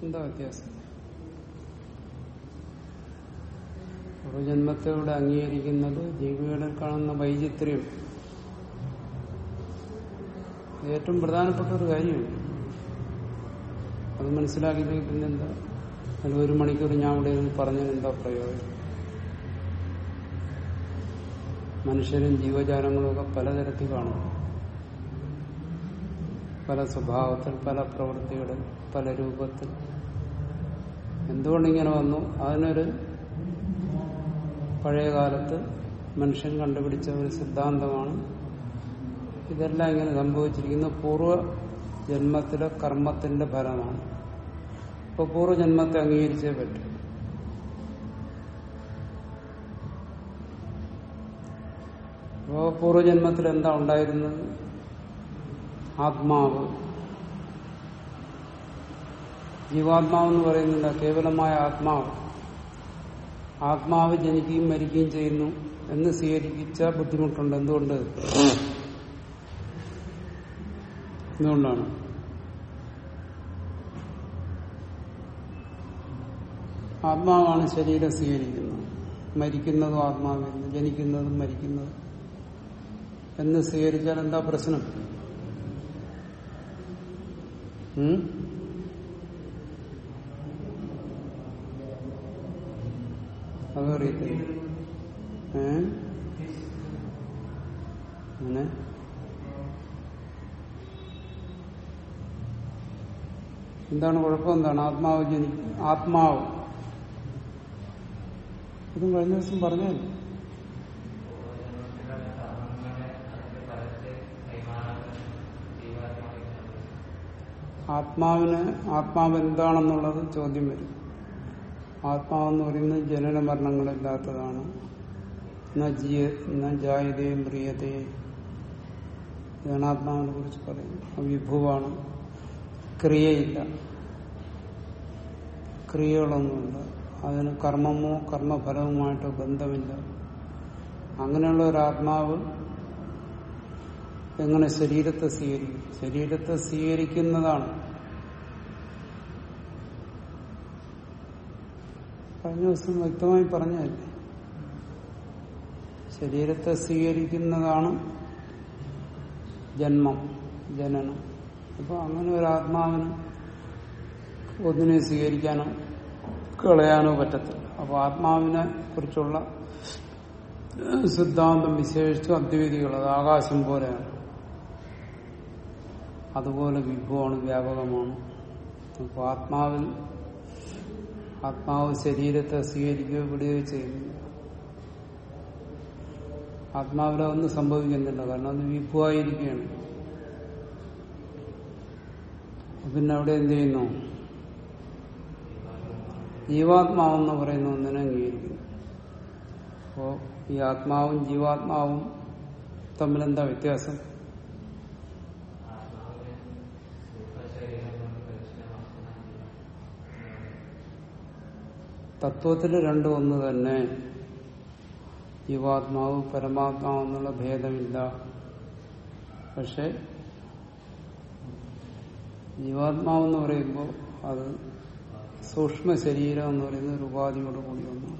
എന്താ വ്യത്യാസം പൂർവ്വജന്മത്തോടെ അംഗീകരിക്കുന്നത് ജീവികളിൽ കാണുന്ന വൈചിത്ര്യം ഇത് ഏറ്റവും പ്രധാനപ്പെട്ട ഒരു കാര്യമാണ് അത് മനസ്സിലാക്കിയില്ലെങ്കിൽ പിന്നെന്താ അതിൽ ഒരു മണിക്കൂർ ഞാൻ ഇവിടെ ഇരുന്ന് പറഞ്ഞാൽ എന്താ പ്രയോജനം മനുഷ്യരും ജീവജാലങ്ങളും ഒക്കെ പലതരത്തിൽ കാണും പല സ്വഭാവത്തിൽ പല പ്രവൃത്തികളിൽ പല രൂപത്തിൽ എന്തുകൊണ്ടിങ്ങനെ വന്നു അതിനൊരു പഴയ കാലത്ത് മനുഷ്യൻ കണ്ടുപിടിച്ച ഒരു സിദ്ധാന്തമാണ് ഇതെല്ലാം ഇങ്ങനെ സംഭവിച്ചിരിക്കുന്ന പൂർവ്വ ജന്മത്തിലെ കർമ്മത്തിന്റെ ഫലമാണ് ഇപ്പൊ പൂർവ്വജന്മത്തെ അംഗീകരിച്ചേ പറ്റും അപ്പോ പൂർവ്വജന്മത്തിൽ എന്താ ഉണ്ടായിരുന്നത് ആത്മാവ് ജീവാത്മാവെന്ന് പറയുന്നില്ല കേവലമായ ആത്മാവ് ആത്മാവ് ജനിക്കുകയും മരിക്കുകയും ചെയ്യുന്നു എന്ന് സ്വീകരിച്ച ബുദ്ധിമുട്ടുണ്ട് എന്തുകൊണ്ട് എന്തുകൊണ്ടാണ് ആത്മാവാണ് ശരീരം സ്വീകരിക്കുന്നത് മരിക്കുന്നതും ആത്മാവിന്ന് ജനിക്കുന്നതും മരിക്കുന്നതും എന്ന് സ്വീകരിച്ചാൽ എന്താ പ്രശ്നം ഉം? അതറിയത്തില്ല ഏ അങ്ങനെ എന്താണ് കുഴപ്പം എന്താണ് ആത്മാവ് ജനി ആത്മാവ് ഇതും കഴിഞ്ഞ ദിവസം പറഞ്ഞല്ലേ ആത്മാവിന് ആത്മാവ് എന്താണെന്നുള്ളത് ചോദ്യം വരും ആത്മാവെന്ന് പറയുന്നത് ജനന മരണങ്ങളില്ലാത്തതാണ് ന ജീയ ന ജായതയും പ്രിയതയും ഇതാണ് ആത്മാവിനെ കുറിച്ച് പറയുന്നത് അത് വിഭുവാണ് ക്രിയയില്ല ക്രിയകളൊന്നുമില്ല അതിന് കർമ്മമോ കർമ്മഫലവുമായിട്ടോ ബന്ധമില്ല അങ്ങനെയുള്ള ഒരു ആത്മാവ് എങ്ങനെ ശരീരത്തെ സ്വീകരിക്കും ശരീരത്തെ സ്വീകരിക്കുന്നതാണ് കഴിഞ്ഞ ദിവസം വ്യക്തമായി പറഞ്ഞതല്ലേ ശരീരത്തെ സ്വീകരിക്കുന്നതാണ് ജന്മം ജനനം അപ്പൊ അങ്ങനെ ഒരു ആത്മാവിന് ഒന്നിനെ സ്വീകരിക്കാനോ കളയാനോ പറ്റത്തില്ല അപ്പൊ ആത്മാവിനെ കുറിച്ചുള്ള സിദ്ധാന്തം വിശേഷിച്ച് അദ്വൈതികൾ അത് ആകാശം പോലെയാണ് അതുപോലെ വിഭവമാണ് വ്യാപകമാണ് അപ്പൊ ആത്മാവിൽ ആത്മാവ് ശരീരത്തെ സ്വീകരിക്കുകയോ വിടുകയോ ചെയ്യുന്നു ആത്മാവിലെ ഒന്നും സംഭവിക്കുന്നില്ല കാരണം അത് വിഭുവായിരിക്കുകയാണ് പിന്നെ അവിടെ എന്ത് ചെയ്യുന്നു ജീവാത്മാവെന്ന് പറയുന്ന ഒന്നിനെ അംഗീകരിക്കുന്നു അപ്പോ ഈ ആത്മാവും ജീവാത്മാവും തമ്മിലെന്താ വ്യത്യാസം തത്വത്തിൽ രണ്ടും ഒന്ന് തന്നെ ജീവാത്മാവ് പരമാത്മാവ് എന്നുള്ള ഭേദമില്ല പക്ഷെ ജീവാത്മാവെന്ന് പറയുമ്പോൾ അത് സൂക്ഷ്മ ശരീരം എന്ന് പറയുന്ന ഒരു ഉപാധിയോട് കൂടി ഒന്നാണ്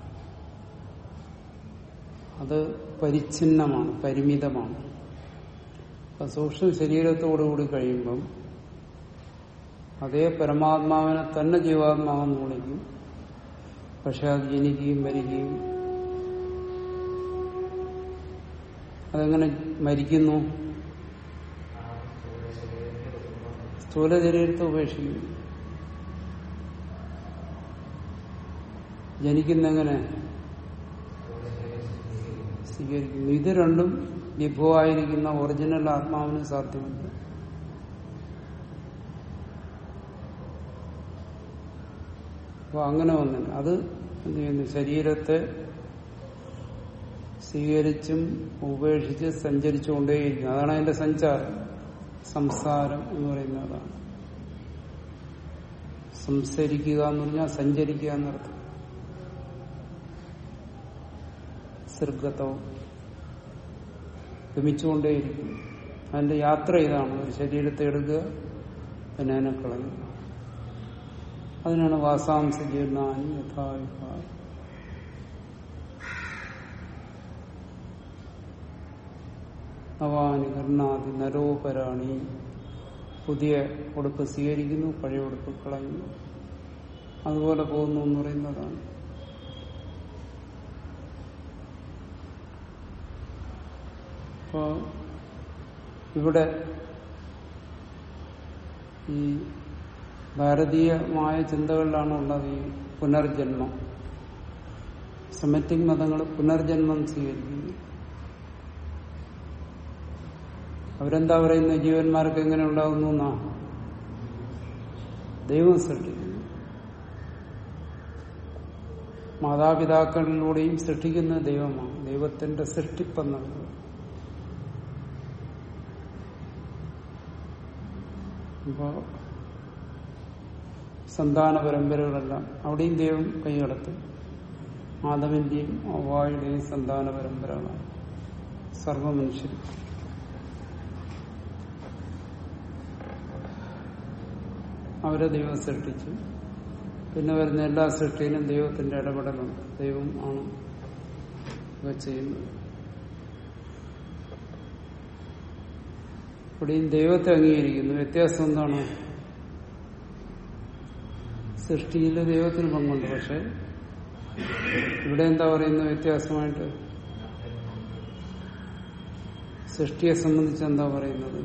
അത് പരിച്ഛിന്നമാണ് പരിമിതമാണ് അപ്പൊ സൂക്ഷ്മ ശരീരത്തോടുകൂടി കഴിയുമ്പം അതേ പരമാത്മാവിനെ തന്നെ ജീവാത്മാവെന്ന് വിളിക്കും പക്ഷെ അത് ജനിക്കുകയും മരിക്കുകയും അതെങ്ങനെ മരിക്കുന്നു സ്ഥൂല ശരീരത്തെ ഉപേക്ഷിക്കുന്നു ജനിക്കുന്നെങ്ങനെ സ്വീകരിക്കുന്നു ഇത് രണ്ടും വിഭവമായിരിക്കുന്ന ഒറിജിനൽ ആത്മാവിന് സാധ്യമല്ല അപ്പൊ അങ്ങനെ വന്നില്ല അത് എന്ത് ചെയ്യുന്നു ശരീരത്തെ സ്വീകരിച്ചും ഉപേക്ഷിച്ച് സഞ്ചരിച്ചുകൊണ്ടേയിരിക്കും അതാണ് അതിന്റെ സഞ്ചാരം സംസാരം എന്ന് പറയുന്നതാണ് സംസരിക്കുക എന്ന് പറഞ്ഞാൽ സഞ്ചരിക്കുക എന്നർത്ഥം സൃഗതവും ഗമിച്ചുകൊണ്ടേയിരിക്കും അതിന്റെ യാത്ര ഇതാണ് ഒരു ശരീരത്തെ എടുക്കുക പിന്നെ അതിനെ കളയുക അതിനാണ് വാസാംസ ജീർണാനി യഥാവിഭാഗം നവാനി കർണാതി നരോപരാണി പുതിയ ഉടുപ്പ് സ്വീകരിക്കുന്നു പഴയ ഉടുപ്പ് കളയുന്നു അതുപോലെ പോകുന്നു എന്ന് പറയുന്നതാണ് അപ്പോ ഇവിടെ ഈ ഭാരതീയമായ ചിന്തകളിലാണ് ഉള്ളത് ഈ പുനർജന്മം സെമറ്റിക് മതങ്ങൾ പുനർജന്മം സ്വീകരിക്കുന്നു അവരെന്താ പറയുന്നത് ജീവന്മാർക്ക് എങ്ങനെ ഉണ്ടാകുന്നു എന്നാ ദൈവം സൃഷ്ടിക്കുന്നു മാതാപിതാക്കളിലൂടെയും സൃഷ്ടിക്കുന്നത് ദൈവമാണ് ദൈവത്തിന്റെ സൃഷ്ടിപ്പെന്നത് അപ്പോ സന്താന പരമ്പരകളെല്ലാം അവിടെയും ദൈവം കൈകടത്തും ആദവിന്റെയും അവ്വായുടെയും സന്താന പരമ്പരകളാണ് സർവമനുഷ്യരും അവരെ ദൈവം സൃഷ്ടിച്ചു പിന്നെ വരുന്ന എല്ലാ സൃഷ്ടിയിലും ദൈവത്തിന്റെ ഇടപെടലുണ്ട് ദൈവം ആണ് ഇവ ചെയ്യുന്നത് ഇവിടെയും ദൈവത്തെ അംഗീകരിക്കുന്നു വ്യത്യാസം എന്താണ് സൃഷ്ടിയിൽ ദൈവത്തിന് പങ്കുണ്ട് പക്ഷെ ഇവിടെ എന്താ പറയുന്നത് വ്യത്യാസമായിട്ട് സൃഷ്ടിയെ സംബന്ധിച്ച് എന്താ പറയുന്നത്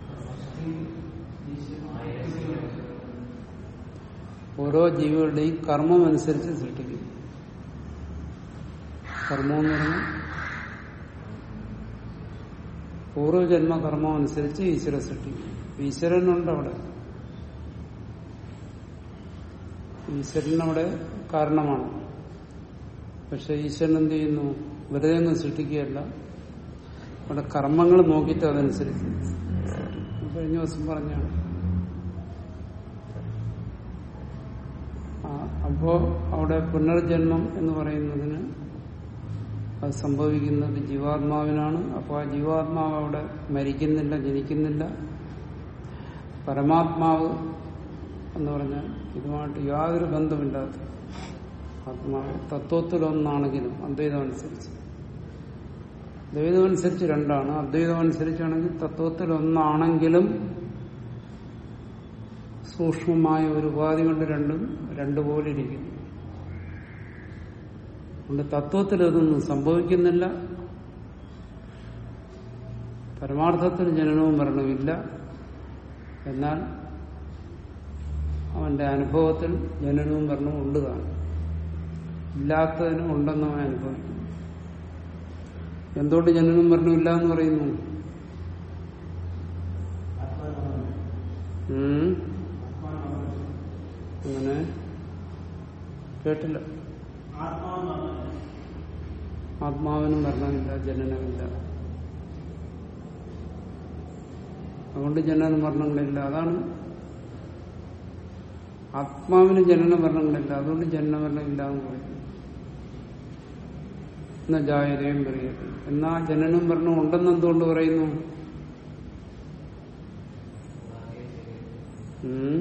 ഓരോ ജീവികളുടെയും കർമ്മം അനുസരിച്ച് സൃഷ്ടിക്കും കർമ്മം എന്ന് പറഞ്ഞാൽ പൂർവ്വജന്മ കർമ്മം അനുസരിച്ച് ഈശ്വര സൃഷ്ടിക്കും ഈശ്വരനുണ്ട് അവിടെ ഈശ്വരൻ അവിടെ കാരണമാണ് പക്ഷെ ഈശ്വരൻ എന്ത് ചെയ്യുന്നു വെറുതെ അങ്ങ് സൃഷ്ടിക്കുകയല്ല അവിടെ കർമ്മങ്ങൾ നോക്കിയിട്ട് അതനുസരിച്ച് കഴിഞ്ഞ ദിവസം പറഞ്ഞാണ് അപ്പോ അവിടെ പുനർജന്മം എന്ന് പറയുന്നതിന് അത് സംഭവിക്കുന്നത് ജീവാത്മാവിനാണ് അപ്പോൾ ആ ജീവാത്മാവ് അവിടെ മരിക്കുന്നില്ല ജനിക്കുന്നില്ല പരമാത്മാവ് എന്ന് പറഞ്ഞാൽ ഇതുമായിട്ട് യാതൊരു ബന്ധമില്ലാത്ത ആത്മാവ് തത്വത്തിലൊന്നാണെങ്കിലും അദ്വൈതം അനുസരിച്ച് ദ്വൈതം അനുസരിച്ച് രണ്ടാണ് അദ്വൈതം അനുസരിച്ചാണെങ്കിൽ തത്വത്തിലൊന്നാണെങ്കിലും സൂക്ഷ്മമായ ഒരു ഉപാധി കൊണ്ട് രണ്ടും രണ്ടുപോലെ ഇരിക്കുന്നു അതുകൊണ്ട് തത്വത്തിൽ ഇതൊന്നും സംഭവിക്കുന്നില്ല പരമാർത്ഥത്തിൽ ജനനവും മരണവുമില്ല എന്നാൽ അവന്റെ അനുഭവത്തിൽ ജനനവും മരണവും ഉണ്ട് കാണും ഇല്ലാത്തതിനും ഉണ്ടെന്ന് അവൻ അനുഭവിക്കുന്നു എന്തുകൊണ്ട് ജനനവും മരണവും ഇല്ല എന്ന് പറയുന്നു ഉം അങ്ങനെ കേട്ടില്ല ആത്മാവിനും മരണമില്ല ജനനമില്ല അതുകൊണ്ട് ജനന മരണങ്ങളില്ല അതാണ് ആത്മാവിന് ജനന മരണങ്ങളില്ല അതുകൊണ്ട് ജനന മരണമില്ല എന്ന് പറയുന്നു എന്നാ ജായതയും പറയുന്നത് എന്നാ ജനനം മരണവും ഉണ്ടെന്ന് എന്തുകൊണ്ട് പറയുന്നു ഉം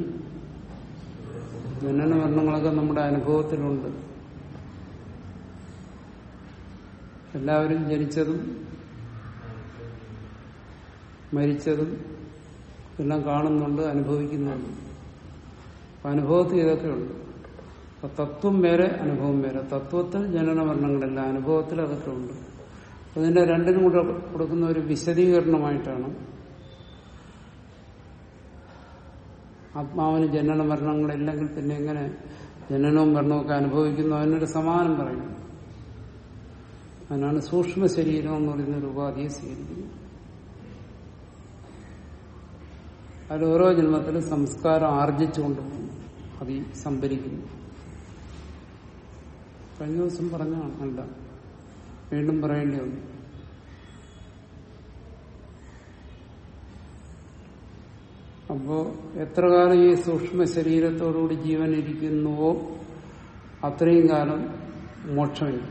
ജനന മരണങ്ങളൊക്കെ നമ്മുടെ അനുഭവത്തിലുണ്ട് എല്ലാവരും ജനിച്ചതും മരിച്ചതും എല്ലാം കാണുന്നുണ്ട് അനുഭവിക്കുന്നുണ്ട് അപ്പൊ അനുഭവത്തിൽ ഇതൊക്കെ ഉണ്ട് അപ്പൊ തത്വം വേറെ അനുഭവം വേറെ തത്വത്തിൽ ജനന മരണങ്ങളില്ല അനുഭവത്തിൽ അതൊക്കെ ഉണ്ട് അതിന്റെ രണ്ടിനും കൂടെ കൊടുക്കുന്ന ഒരു വിശദീകരണമായിട്ടാണ് ആത്മാവിന് ജനന മരണങ്ങളില്ലെങ്കിൽ പിന്നെ എങ്ങനെ ജനനവും മരണവും ഒക്കെ അനുഭവിക്കുന്നു അതിനൊരു സമാനം പറയുന്നു അതിനാണ് സൂക്ഷ്മ ശരീരം എന്ന് പറയുന്ന ഒരു ഉപാധിയെ സ്വീകരിക്കുന്നത് അതിൽ ഓരോ ജന്മത്തിലും സംസ്കാരം ആർജിച്ചു കൊണ്ടുപോകുന്നു അത് സംഭരിക്കുന്നു കഴിഞ്ഞ ദിവസം പറഞ്ഞാണ് അല്ല വീണ്ടും പറയേണ്ടി വന്നു അപ്പോ എത്ര കാലം ഈ സൂക്ഷ്മ ശരീരത്തോടുകൂടി ജീവൻ ഇരിക്കുന്നുവോ അത്രയും കാലം മോക്ഷമില്ല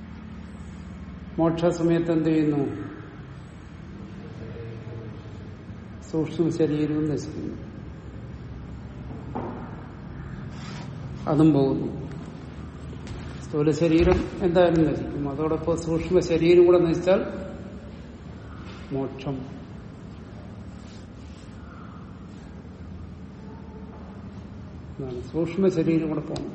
മോക്ഷ സമയത്ത് എന്ത് ചെയ്യുന്നു സൂക്ഷ്മ ശരീരവും നശിക്കുന്നു അതും പോകുന്നു സ്ഥൂല ശരീരം എന്തായാലും നശിക്കും അതോടൊപ്പം സൂക്ഷ്മ ശരീരം കൂടെ നശിച്ചാൽ മോക്ഷം എന്നാണ് സൂക്ഷ്മ ശരീരം കൂടെ പോകണം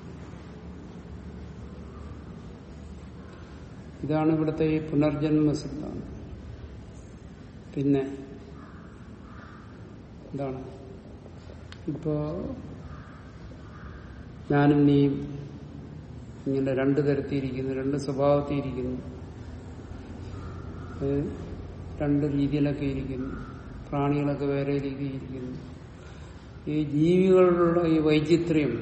ഇതാണ് ഇവിടുത്തെ ഈ പുനർജന്മ സിദ്ധാന്തം പിന്നെ എന്താണ് ഇപ്പോ ഞാനും നീയും ഇങ്ങനെ രണ്ട് തരത്തിയിരിക്കുന്നു രണ്ട് സ്വഭാവത്തിയിരിക്കുന്നു ഏ, രണ്ട് രീതിയിലൊക്കെ ഇരിക്കുന്നു പ്രാണികളൊക്കെ വേറെ രീതിയിരിക്കുന്നു ഈ ജീവികളിലുള്ള ഈ വൈചിത്ര്യം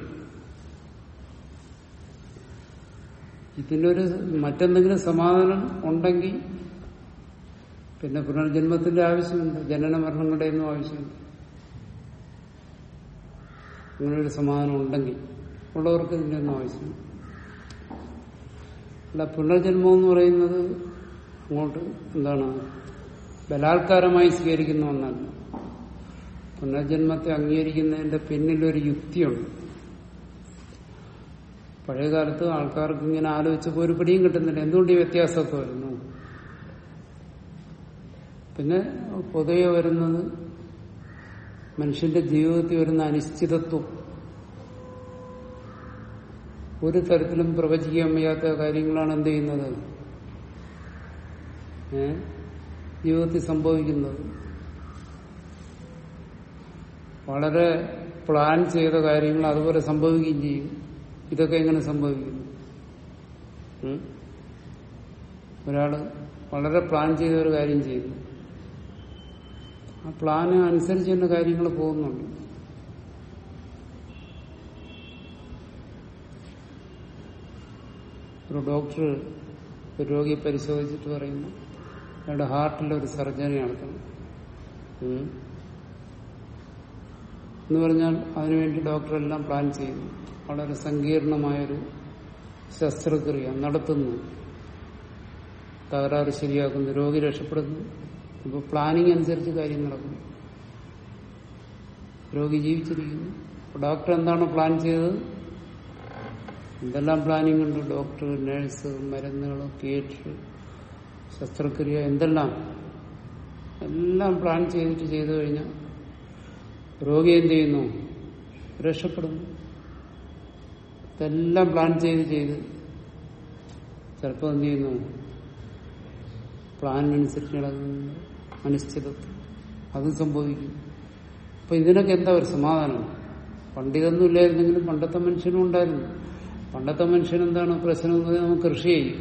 ഇതിനൊരു മറ്റെന്തെങ്കിലും സമാധാനം ഉണ്ടെങ്കിൽ പിന്നെ പുനർജന്മത്തിന്റെ ആവശ്യമുണ്ട് ജനന മരണങ്ങളുടെ ഒന്നും ആവശ്യമില്ല അങ്ങനെ ഒരു സമാധാനം ഉണ്ടെങ്കിൽ ഉള്ളവർക്ക് ഇതിന്റെ ഒന്നും ആവശ്യമില്ല അല്ല പുനർജന്മം എന്ന് പറയുന്നത് അങ്ങോട്ട് എന്താണ് ബലാത്കാരമായി സ്വീകരിക്കുന്ന ഒന്നല്ല പുനർജന്മത്തെ അംഗീകരിക്കുന്നതിന്റെ പിന്നിലൊരു യുക്തിയുണ്ട് പഴയകാലത്ത് ആൾക്കാർക്ക് ഇങ്ങനെ ആലോചിച്ചപ്പോൾ ഒരു പിടിയും കിട്ടുന്നില്ല എന്തുകൊണ്ട് ഈ വ്യത്യാസമൊക്കെ വരുന്നു പിന്നെ പൊതുവെ വരുന്നത് മനുഷ്യന്റെ ജീവിതത്തിൽ വരുന്ന അനിശ്ചിതത്വം ഒരു തരത്തിലും പ്രവചിക്കാൻ വയ്യാത്ത കാര്യങ്ങളാണ് എന്ത് ചെയ്യുന്നത് ഏ ജീവിതത്തിൽ സംഭവിക്കുന്നത് വളരെ പ്ലാൻ ചെയ്ത കാര്യങ്ങൾ അതുപോലെ സംഭവിക്കുകയും ചെയ്യും ഇതൊക്കെ എങ്ങനെ സംഭവിക്കുന്നു ഉം? ഒരാള് വളരെ പ്ലാൻ ചെയ്ത ഒരു കാര്യം ചെയ്യുന്നു ആ പ്ലാന് അനുസരിച്ച് തന്നെ കാര്യങ്ങൾ പോകുന്നുണ്ട് ഒരു ഡോക്ടർ ഒരു രോഗിയെ പരിശോധിച്ചിട്ട് പറയുന്നു അയാളുടെ ഹാർട്ടിൽ ഒരു സർജറി നടത്തണം ഉം. എന്ന് പറഞ്ഞാൽ അതിനുവേണ്ടി ഡോക്ടർ എല്ലാം പ്ലാൻ ചെയ്യുന്നു വളരെ സങ്കീർണമായൊരു ശസ്ത്രക്രിയ നടത്തുന്നു തകരാറ് ശരിയാക്കുന്നു രോഗി രക്ഷപ്പെടുന്നു ഇപ്പൊ പ്ലാനിങ് അനുസരിച്ച് കാര്യം നടക്കുന്നു രോഗി ജീവിച്ചിരിക്കുന്നു അപ്പൊ ഡോക്ടർ എന്താണ് പ്ലാൻ ചെയ്തത് എന്തെല്ലാം പ്ലാനിങ് ഉണ്ട് ഡോക്ടർ നഴ്സ് മരുന്നുകൾ തിയേറ്റർ ശസ്ത്രക്രിയ എന്തെല്ലാം എല്ലാം പ്ലാൻ ചെയ്തിട്ട് ചെയ്തു കഴിഞ്ഞാൽ രോഗി എന്ത് ചെയ്യുന്നു രക്ഷപ്പെടുന്നു ഇതെല്ലാം പ്ലാൻ ചെയ്ത് ചെയ്ത് ചിലപ്പോൾ എന്ത് ചെയ്യുന്നു പ്ലാനിനനുസരിച്ച് നടക്കുന്ന അനിശ്ചിതത്വം അതും സംഭവിക്കും അപ്പൊ ഇതിനൊക്കെ എന്താ ഒരു സമാധാനം പണ്ടിതൊന്നും ഇല്ലായിരുന്നെങ്കിലും പണ്ടത്തെ മനുഷ്യനും ഉണ്ടായിരുന്നു പണ്ടത്തെ മനുഷ്യൻ എന്താണ് പ്രശ്നം എന്ന് പറഞ്ഞാൽ നമുക്ക് കൃഷി ചെയ്യും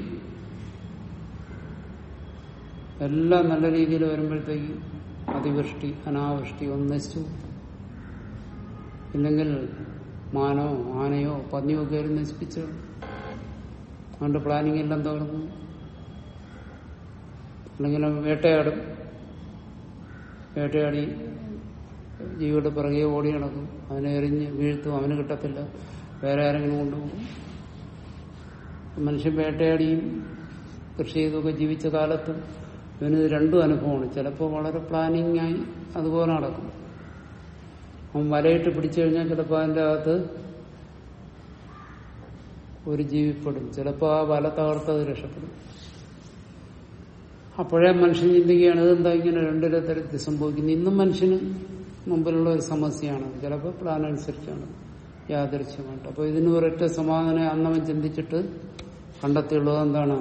എല്ലാം നല്ല രീതിയിൽ വരുമ്പോഴത്തേക്ക് അതിവൃഷ്ടി അനാവൃഷ്ടി ഒന്നിച്ചു ഇല്ലെങ്കിൽ മാനോ ആനയോ പന്നിയോ ഒക്കെ ആയിരുന്നു നശിപ്പിച്ചു അതുകൊണ്ട് പ്ലാനിങ് എല്ലാം തകർന്നു അല്ലെങ്കിൽ വേട്ടയാടും വേട്ടയാടി ജീവിയുടെ പിറകെ ഓടി നടക്കും അവനെ എറിഞ്ഞ് വീഴ്ത്തും അവന് കിട്ടത്തില്ല വേറെ ആരെങ്കിലും കൊണ്ടുപോകും മനുഷ്യൻ വേട്ടയാടിയും കൃഷി ചെയ്തൊക്കെ ജീവിച്ച കാലത്ത് ഇവന് ഇത് രണ്ടും അനുഭവമാണ് ചിലപ്പോൾ വളരെ പ്ലാനിങ് ആയി അതുപോലെ നടക്കും അവൻ വലയിട്ട് പിടിച്ചു കഴിഞ്ഞാൽ ചിലപ്പോൾ അതിൻ്റെ അകത്ത് ഒരു ജീവിപ്പെടും ചിലപ്പോൾ ആ വല തകർത്തത് രക്ഷപ്പെടും അപ്പോഴേ മനുഷ്യൻ ചിന്തിക്കുകയാണ് ഇതെന്താ ഇങ്ങനെ രണ്ടില തരത്തിൽ സംഭവിക്കുന്നത് ഇന്നും മനുഷ്യന് മുമ്പിലുള്ള ഒരു സമസ്യയാണ് ചിലപ്പോൾ പ്ലാൻ അനുസരിച്ചാണ് യാദൃശ്യമായിട്ട് അപ്പൊ ഇതിന് ഒരൊറ്റ സമാധാനം അന്നവൻ ചിന്തിച്ചിട്ട് കണ്ടെത്തിയുള്ളത് എന്താണ്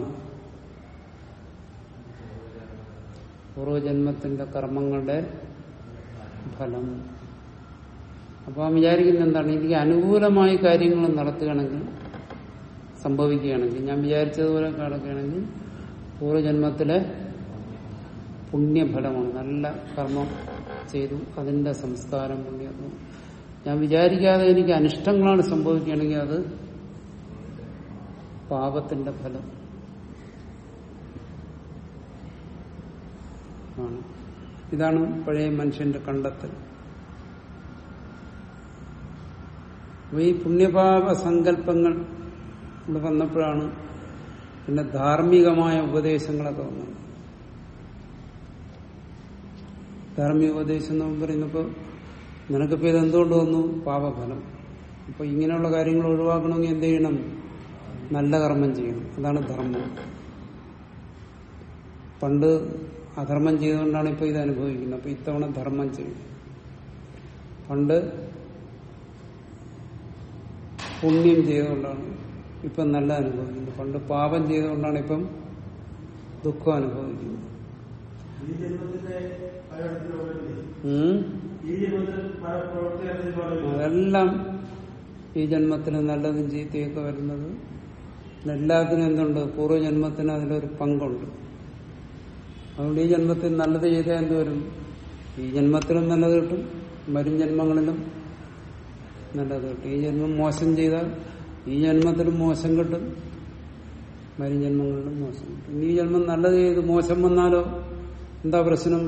പൂർവജന്മത്തിന്റെ കർമ്മങ്ങളുടെ ഫലം അപ്പൊ അവൻ വിചാരിക്കുന്നത് എന്താണ് എനിക്ക് അനുകൂലമായി കാര്യങ്ങൾ നടത്തുകയാണെങ്കിൽ സംഭവിക്കുകയാണെങ്കിൽ ഞാൻ വിചാരിച്ചതുപോലെ നടക്കുകയാണെങ്കിൽ പൂർവജന്മത്തിലെ പുണ്യഫലമാണ് നല്ല കർമ്മം ചെയ്തു അതിന്റെ സംസ്കാരം പുണ്യം ഞാൻ വിചാരിക്കാതെ എനിക്ക് അനിഷ്ടങ്ങളാണ് സംഭവിക്കുകയാണെങ്കിൽ അത് പാപത്തിന്റെ ഫലം ആണ് ഇതാണ് പഴയ മനുഷ്യന്റെ കണ്ടെത്തൽ അപ്പൊ ഈ പുണ്യപാപ സങ്കല്പങ്ങൾ ഇവിടെ വന്നപ്പോഴാണ് പിന്നെ ധാർമ്മികമായ ഉപദേശങ്ങളൊക്കെ വന്നത് ധാർമ്മിക ഉപദേശം എന്ന് പറയുന്നപ്പോ നിനക്കിപ്പോ ഇത് എന്തുകൊണ്ട് വന്നു പാപഫലം അപ്പൊ ഇങ്ങനെയുള്ള കാര്യങ്ങൾ ഒഴിവാക്കണമെങ്കിൽ എന്ത് ചെയ്യണം നല്ല കർമ്മം ചെയ്യണം അതാണ് ധർമ്മം പണ്ട് അധർമ്മം ചെയ്തുകൊണ്ടാണ് ഇപ്പൊ ഇത് അനുഭവിക്കുന്നത് അപ്പൊ ഇത്തവണ ധർമ്മം ചെയ്യും പണ്ട് പുണ്യം ചെയ്തുകൊണ്ടാണ് ഇപ്പം നല്ല അനുഭവിക്കുന്നത് പണ്ട് പാപം ചെയ്തുകൊണ്ടാണ് ഇപ്പം ദുഃഖം അനുഭവിക്കുന്നത് ഈ ജന്മത്തിന്റെ പലയിടത്തിലുള്ളവരില്ലേ? ഉം? ഈ ജന്മത്തിൽ പല പ്രവർത്തികളിലും അതെല്ലാം ഈ ജന്മത്തിൽ നല്ലതും ചീത്തയൊക്കെ വരുന്നത് എല്ലാത്തിനും എന്തുണ്ട് പൂർവ്വജന്മത്തിന് അതിലൊരു പങ്കുണ്ട് അതുകൊണ്ട് ഈ ജന്മത്തിൽ നല്ലത് ചെയ്താൽ എന്ത് വരും ഈ ജന്മത്തിലും നല്ലത് കിട്ടും വരും ജന്മങ്ങളിലും നല്ലത് കിട്ടും ഈ ജന്മം മോശം ചെയ്താൽ ഈ ജന്മത്തിലും മോശം കിട്ടും വരും ജന്മങ്ങളിലും മോശം കിട്ടും ഇനി ഈ ജന്മം നല്ലത് ചെയ്ത് മോശം വന്നാലോ എന്താ പ്രശ്നം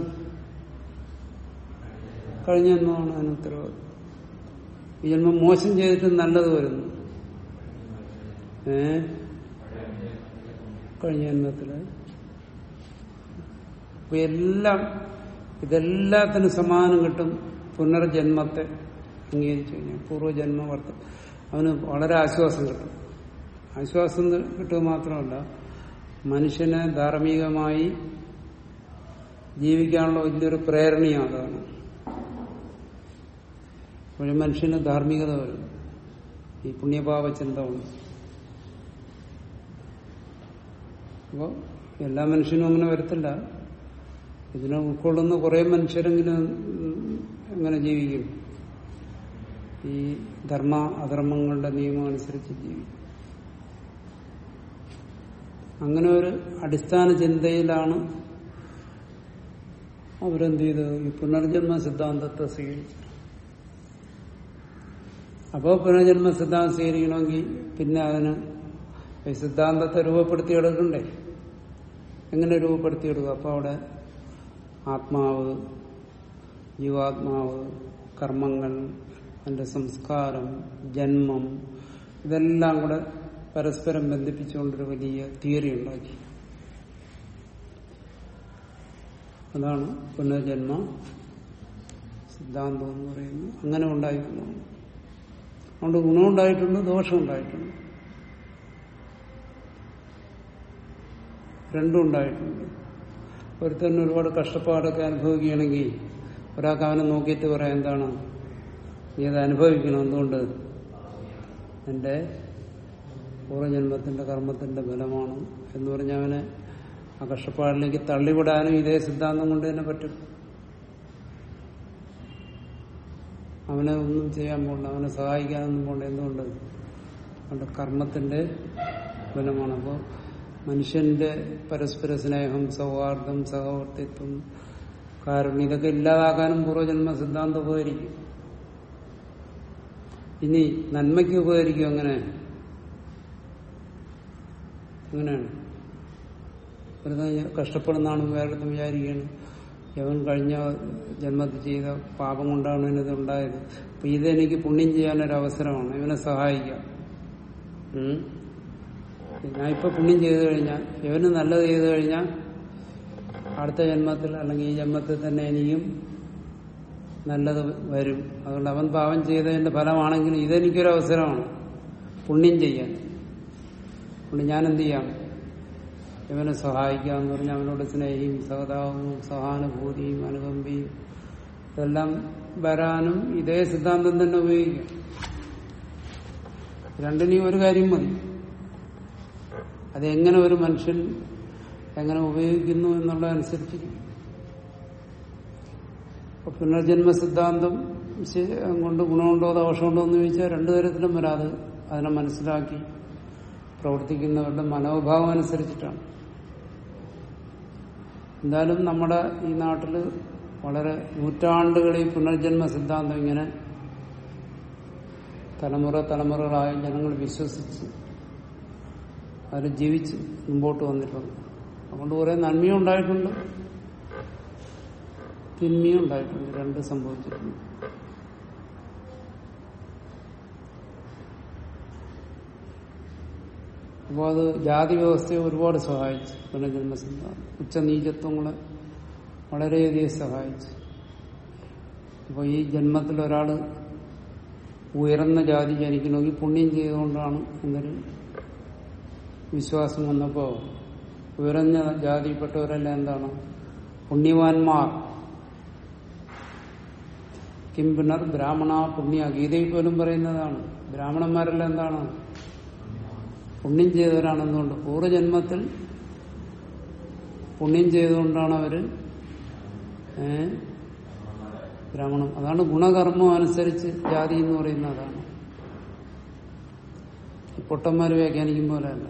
കഴിഞ്ഞ ജന്മമാണ് അതിന് ഉത്തരവാദി ഈ ജന്മം മോശം ചെയ്തിട്ട് നല്ലത് വരുന്നു ഏ കഴിഞ്ഞ ജന്മത്തില് അപ്പൊ എല്ലാം ഇതെല്ലാത്തിനും സമാനം കിട്ടും പുനർജന്മത്തെ അംഗീകരിച്ചു കഴിഞ്ഞാൽ പൂർവ്വജന്മ വർത്ത അവന് വളരെ ആശ്വാസം കിട്ടും ആശ്വാസം കിട്ടുക മാത്രമല്ല മനുഷ്യനെ ധാർമ്മികമായി ജീവിക്കാനുള്ള വലിയൊരു പ്രേരണയാകാണ് ഒരു മനുഷ്യന് ധാർമ്മികത വരും ഈ പുണ്യപാപ ചിന്ത ഉണ്ട് അപ്പോ എല്ലാ മനുഷ്യനും അങ്ങനെ വരത്തില്ല ഇതിനെ ഉൾക്കൊള്ളുന്ന കുറെ മനുഷ്യരെങ്കിലും ഉം, എങ്ങനെ ജീവിക്കും ഈ ധർമ്മ അധർമ്മങ്ങളുടെ നിയമം അനുസരിച്ച് ജീവിക്കും അങ്ങനെ ഒരു അടിസ്ഥാന ചിന്തയിലാണ് അവരെന്ത് ചെയ്ത് ഈ പുനർജന്മ സിദ്ധാന്തത്തെ സ്വീകരിച്ചത് അപ്പോൾ പുനർജന്മ സിദ്ധാന്തം സ്വീകരിക്കണമെങ്കിൽ പിന്നെ അതിന് ഈ സിദ്ധാന്തത്തെ രൂപപ്പെടുത്തിയെടുക്കണ്ടേ എങ്ങനെ രൂപപ്പെടുത്തിയെടുക്കുക അപ്പോൾ അവിടെ ആത്മാവ് ജീവാത്മാവ് കർമ്മങ്ങൾ അതിന്റെ സംസ്കാരം ജന്മം ഇതെല്ലാം കൂടെ പരസ്പരം ബന്ധിപ്പിച്ചുകൊണ്ടൊരു വലിയ തിയറി ഉണ്ടാക്കി അതാണ് പുനർജന്മ സിദ്ധാന്തം എന്ന് പറയുന്നത് അങ്ങനെ ഉണ്ടായിരിക്കുന്നു അതുകൊണ്ട് ഗുണമുണ്ടായിട്ടുണ്ട് ദോഷമുണ്ടായിട്ടുണ്ട് രണ്ടും ഉണ്ടായിട്ടുണ്ട് ഒരുത്തന്നെ ഒരുപാട് കഷ്ടപ്പാടൊക്കെ അനുഭവിക്കുകയാണെങ്കിൽ ഒരാൾക്ക് അവനെ നോക്കിയിട്ട് പറയാം എന്താണ് നീ അത് അനുഭവിക്കണം എന്തുകൊണ്ട് എന്റെ പൂർവ്വജന്മത്തിന്റെ കർമ്മത്തിന്റെ ബലമാണ് എന്ന് പറഞ്ഞ അവനെ ആ കഷ്ടപ്പാടിലേക്ക് തള്ളിവിടാനും ഇതേ സിദ്ധാന്തം കൊണ്ട് തന്നെ പറ്റും അവനെ ഒന്നും ചെയ്യാൻ പോകണ്ട അവനെ സഹായിക്കാനൊന്നും പോകണ്ട എന്തുകൊണ്ട് അവന്റെ കർമ്മത്തിന്റെ ബലമാണ് അപ്പോൾ മനുഷ്യന്റെ പരസ്പര സ്നേഹം സൗഹാർദ്ദം സഹവർത്തിത്വം കാരുണ്യം ഇതൊക്കെ ഇല്ലാതാക്കാനും പൂർവ്വജന്മ സിദ്ധാന്തം ഉപകരിക്കും ഇനി നന്മയ്ക്ക് ഉപകരിക്കും അങ്ങനെ അങ്ങനെയാണ് ഒരു കഷ്ടപ്പെടുന്നതാണ് വേറെ വിചാരിക്കുകയാണ് യവൻ കഴിഞ്ഞ ജന്മത്തിൽ ചെയ്ത പാപം കൊണ്ടാണ് ഇവനത് ഉണ്ടായത് അപ്പൊ ഇതെനിക്ക് പുണ്യം ചെയ്യാനൊരു അവസരമാണ് ഇവനെ സഹായിക്കാം ഉം. ഞാൻ ഇപ്പൊ പുണ്യം ചെയ്തു കഴിഞ്ഞാൽ ഇവന് നല്ലത് ചെയ്തു കഴിഞ്ഞാൽ അടുത്ത ജന്മത്തിൽ അല്ലെങ്കിൽ ഈ ജന്മത്തിൽ തന്നെ എനിക്കും നല്ലത് വരും അതുകൊണ്ട് അവൻ പാപം ചെയ്തതിന്റെ ഫലമാണെങ്കിലും ഇതെനിക്കൊരു അവസരമാണ് പുണ്യം ചെയ്യാൻ അതുകൊണ്ട് ഞാൻ എന്ത് ചെയ്യാം ഇവനെ സഹായിക്കാം എന്ന് പറഞ്ഞാൽ അവനോട് സ്നേഹിയും സഹതാപവും സഹാനുഭൂതിയും അനുകമ്പയും ഇതെല്ലാം വരാനും ഇതേ സിദ്ധാന്തം തന്നെ ഉപയോഗിക്കാം രണ്ടിനെയും ഒരു കാര്യം മതി അതെങ്ങനെ ഒരു മനുഷ്യൻ എങ്ങനെ ഉപയോഗിക്കുന്നു എന്നുള്ളതനുസരിച്ചിരിക്കും അപ്പൊ പുനർജന്മ സിദ്ധാന്തം ശരി- കൊണ്ട് ഗുണമുണ്ടോ ദോഷമുണ്ടോ എന്ന് ചോദിച്ചാൽ രണ്ടു തരത്തിലും വരാതെ അതിനെ മനസ്സിലാക്കി പ്രവർത്തിക്കുന്നവരുടെ മനോഭാവം അനുസരിച്ചിട്ടാണ് എന്തായാലും നമ്മുടെ ഈ നാട്ടില് വളരെ നൂറ്റാണ്ടുകളിൽ പുനർജന്മ സിദ്ധാന്തം ഇങ്ങനെ തലമുറ തലമുറകളായി ജനങ്ങൾ വിശ്വസിച്ച് അതിൽ ജീവിച്ച് മുമ്പോട്ട് വന്നിട്ടുണ്ട് അതുകൊണ്ട് കുറെ നന്മയും ഉണ്ടായിട്ടുണ്ട് തിന്മയും ഉണ്ടായിട്ടുണ്ട് രണ്ട് സംഭവിച്ചിട്ടുണ്ട് അപ്പോൾ അത് ജാതി വ്യവസ്ഥയെ ഒരുപാട് സഹായിച്ചു പുനർജന്മ സിദ്ധാന്തം ഉച്ചനീചത്വങ്ങളെ വളരെയധികം സഹായിച്ചു അപ്പോൾ ഈ ജന്മത്തിൽ ഒരാൾ ഉയർന്ന ജാതി ജനിക്കണമെങ്കിൽ പുണ്യം ചെയ്തുകൊണ്ടാണ് എന്നൊരു വിശ്വാസം വന്നപ്പോൾ ഉയർന്ന ജാതിയിൽപ്പെട്ടവരെല്ലാം എന്താണ് പുണ്യവാന്മാർ കിം പിന്നർ ബ്രാഹ്മണ പുണ്യ ഗീതയിൽ പോലും പറയുന്നതാണ് ബ്രാഹ്മണന്മാരെല്ലാം എന്താണ് പുണ്യം ചെയ്തവരാണെന്നുകൊണ്ട് പൂർവ്വജന്മത്തിൽ പുണ്യം ചെയ്തുകൊണ്ടാണ് അവര് ഏ ബ്രാഹ്മണം അതാണ് ഗുണകർമ്മം അനുസരിച്ച് ജാതി എന്ന് പറയുന്നത് അതാണ് ഈ പൊട്ടന്മാര് വ്യാഖ്യാനിക്കും പോലെയല്ല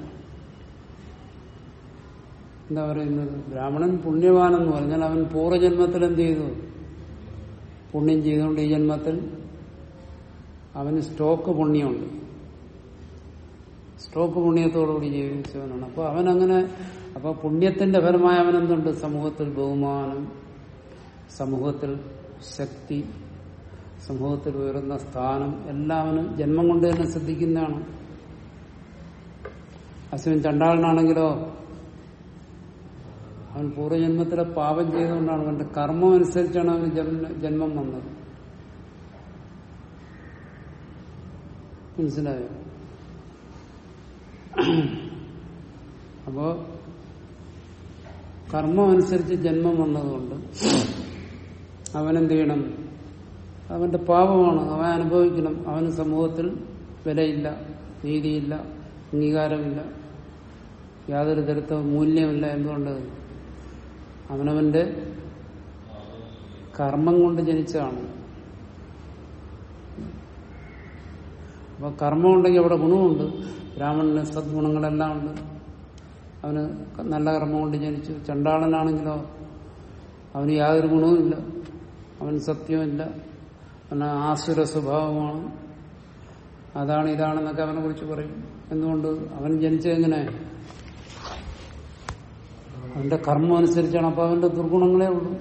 എന്താ പറയുന്നത് ബ്രാഹ്മണൻ പുണ്യവാനെന്ന് പറഞ്ഞാൽ അവൻ പൂർവ്വജന്മത്തിൽ എന്ത് ചെയ്തു പുണ്യം ചെയ്തുകൊണ്ട് ഈ ജന്മത്തിൽ അവന് സ്റ്റോക്ക് പുണ്യമുണ്ട് സ്റ്റോക്ക് പുണ്യത്തോടുകൂടി ജീവിച്ചവനാണ് അപ്പൊ അവനങ്ങനെ അപ്പൊ പുണ്യത്തിന്റെ ഫലമായി അവനെന്തുണ്ട് സമൂഹത്തിൽ ബഹുമാനം സമൂഹത്തിൽ ശക്തി സമൂഹത്തിൽ ഉയർന്ന സ്ഥാനം എല്ലാം അവന് ജന്മം കൊണ്ട് തന്നെ ശ്രദ്ധിക്കുന്നതാണ് അശ്വൻ ചണ്ടാളനാണെങ്കിലോ അവൻ പൂർവ്വജന്മത്തിലെ പാപം ചെയ്തുകൊണ്ടാണ് അവന്റെ കർമ്മം അനുസരിച്ചാണ് അവന് ജന്മ- ജന്മം വന്നത് മനസ്സിലായോ അപ്പോ കർമ്മം അനുസരിച്ച് ജന്മം വന്നതുകൊണ്ട് അവനെന്ത് ചെയ്യണം അവന്റെ പാപമാണ് അവൻ അനുഭവിക്കണം അവന് സമൂഹത്തിൽ വിലയില്ല നീതിയില്ല അംഗീകാരമില്ല യാതൊരു തരത്ത മൂല്യമില്ല എന്തുകൊണ്ട് അവനവന്റെ കർമ്മം കൊണ്ട് ജനിച്ചതാണ് അപ്പൊ കർമ്മം ഉണ്ടെങ്കിൽ അവിടെ ഗുണമുണ്ട് ബ്രാഹ്മണന് സദ്ഗുണങ്ങളെല്ലാം ഉണ്ട് അവന് നല്ല കർമ്മം കൊണ്ട് ജനിച്ചു ചണ്ടാളനാണെങ്കിലോ അവന് യാതൊരു ഗുണവുമില്ല അവൻ സത്യമില്ല അവന് ആസുര സ്വഭാവമാണ് അതാണ് ഇതാണെന്നൊക്കെ അവനെ കുറിച്ച് പറയും എന്തുകൊണ്ട് അവൻ ജനിച്ചതെങ്ങനെ അവന്റെ കർമ്മം അനുസരിച്ചാണ് അപ്പൊ അവന്റെ ദുർഗുണങ്ങളേ ഉള്ളൂ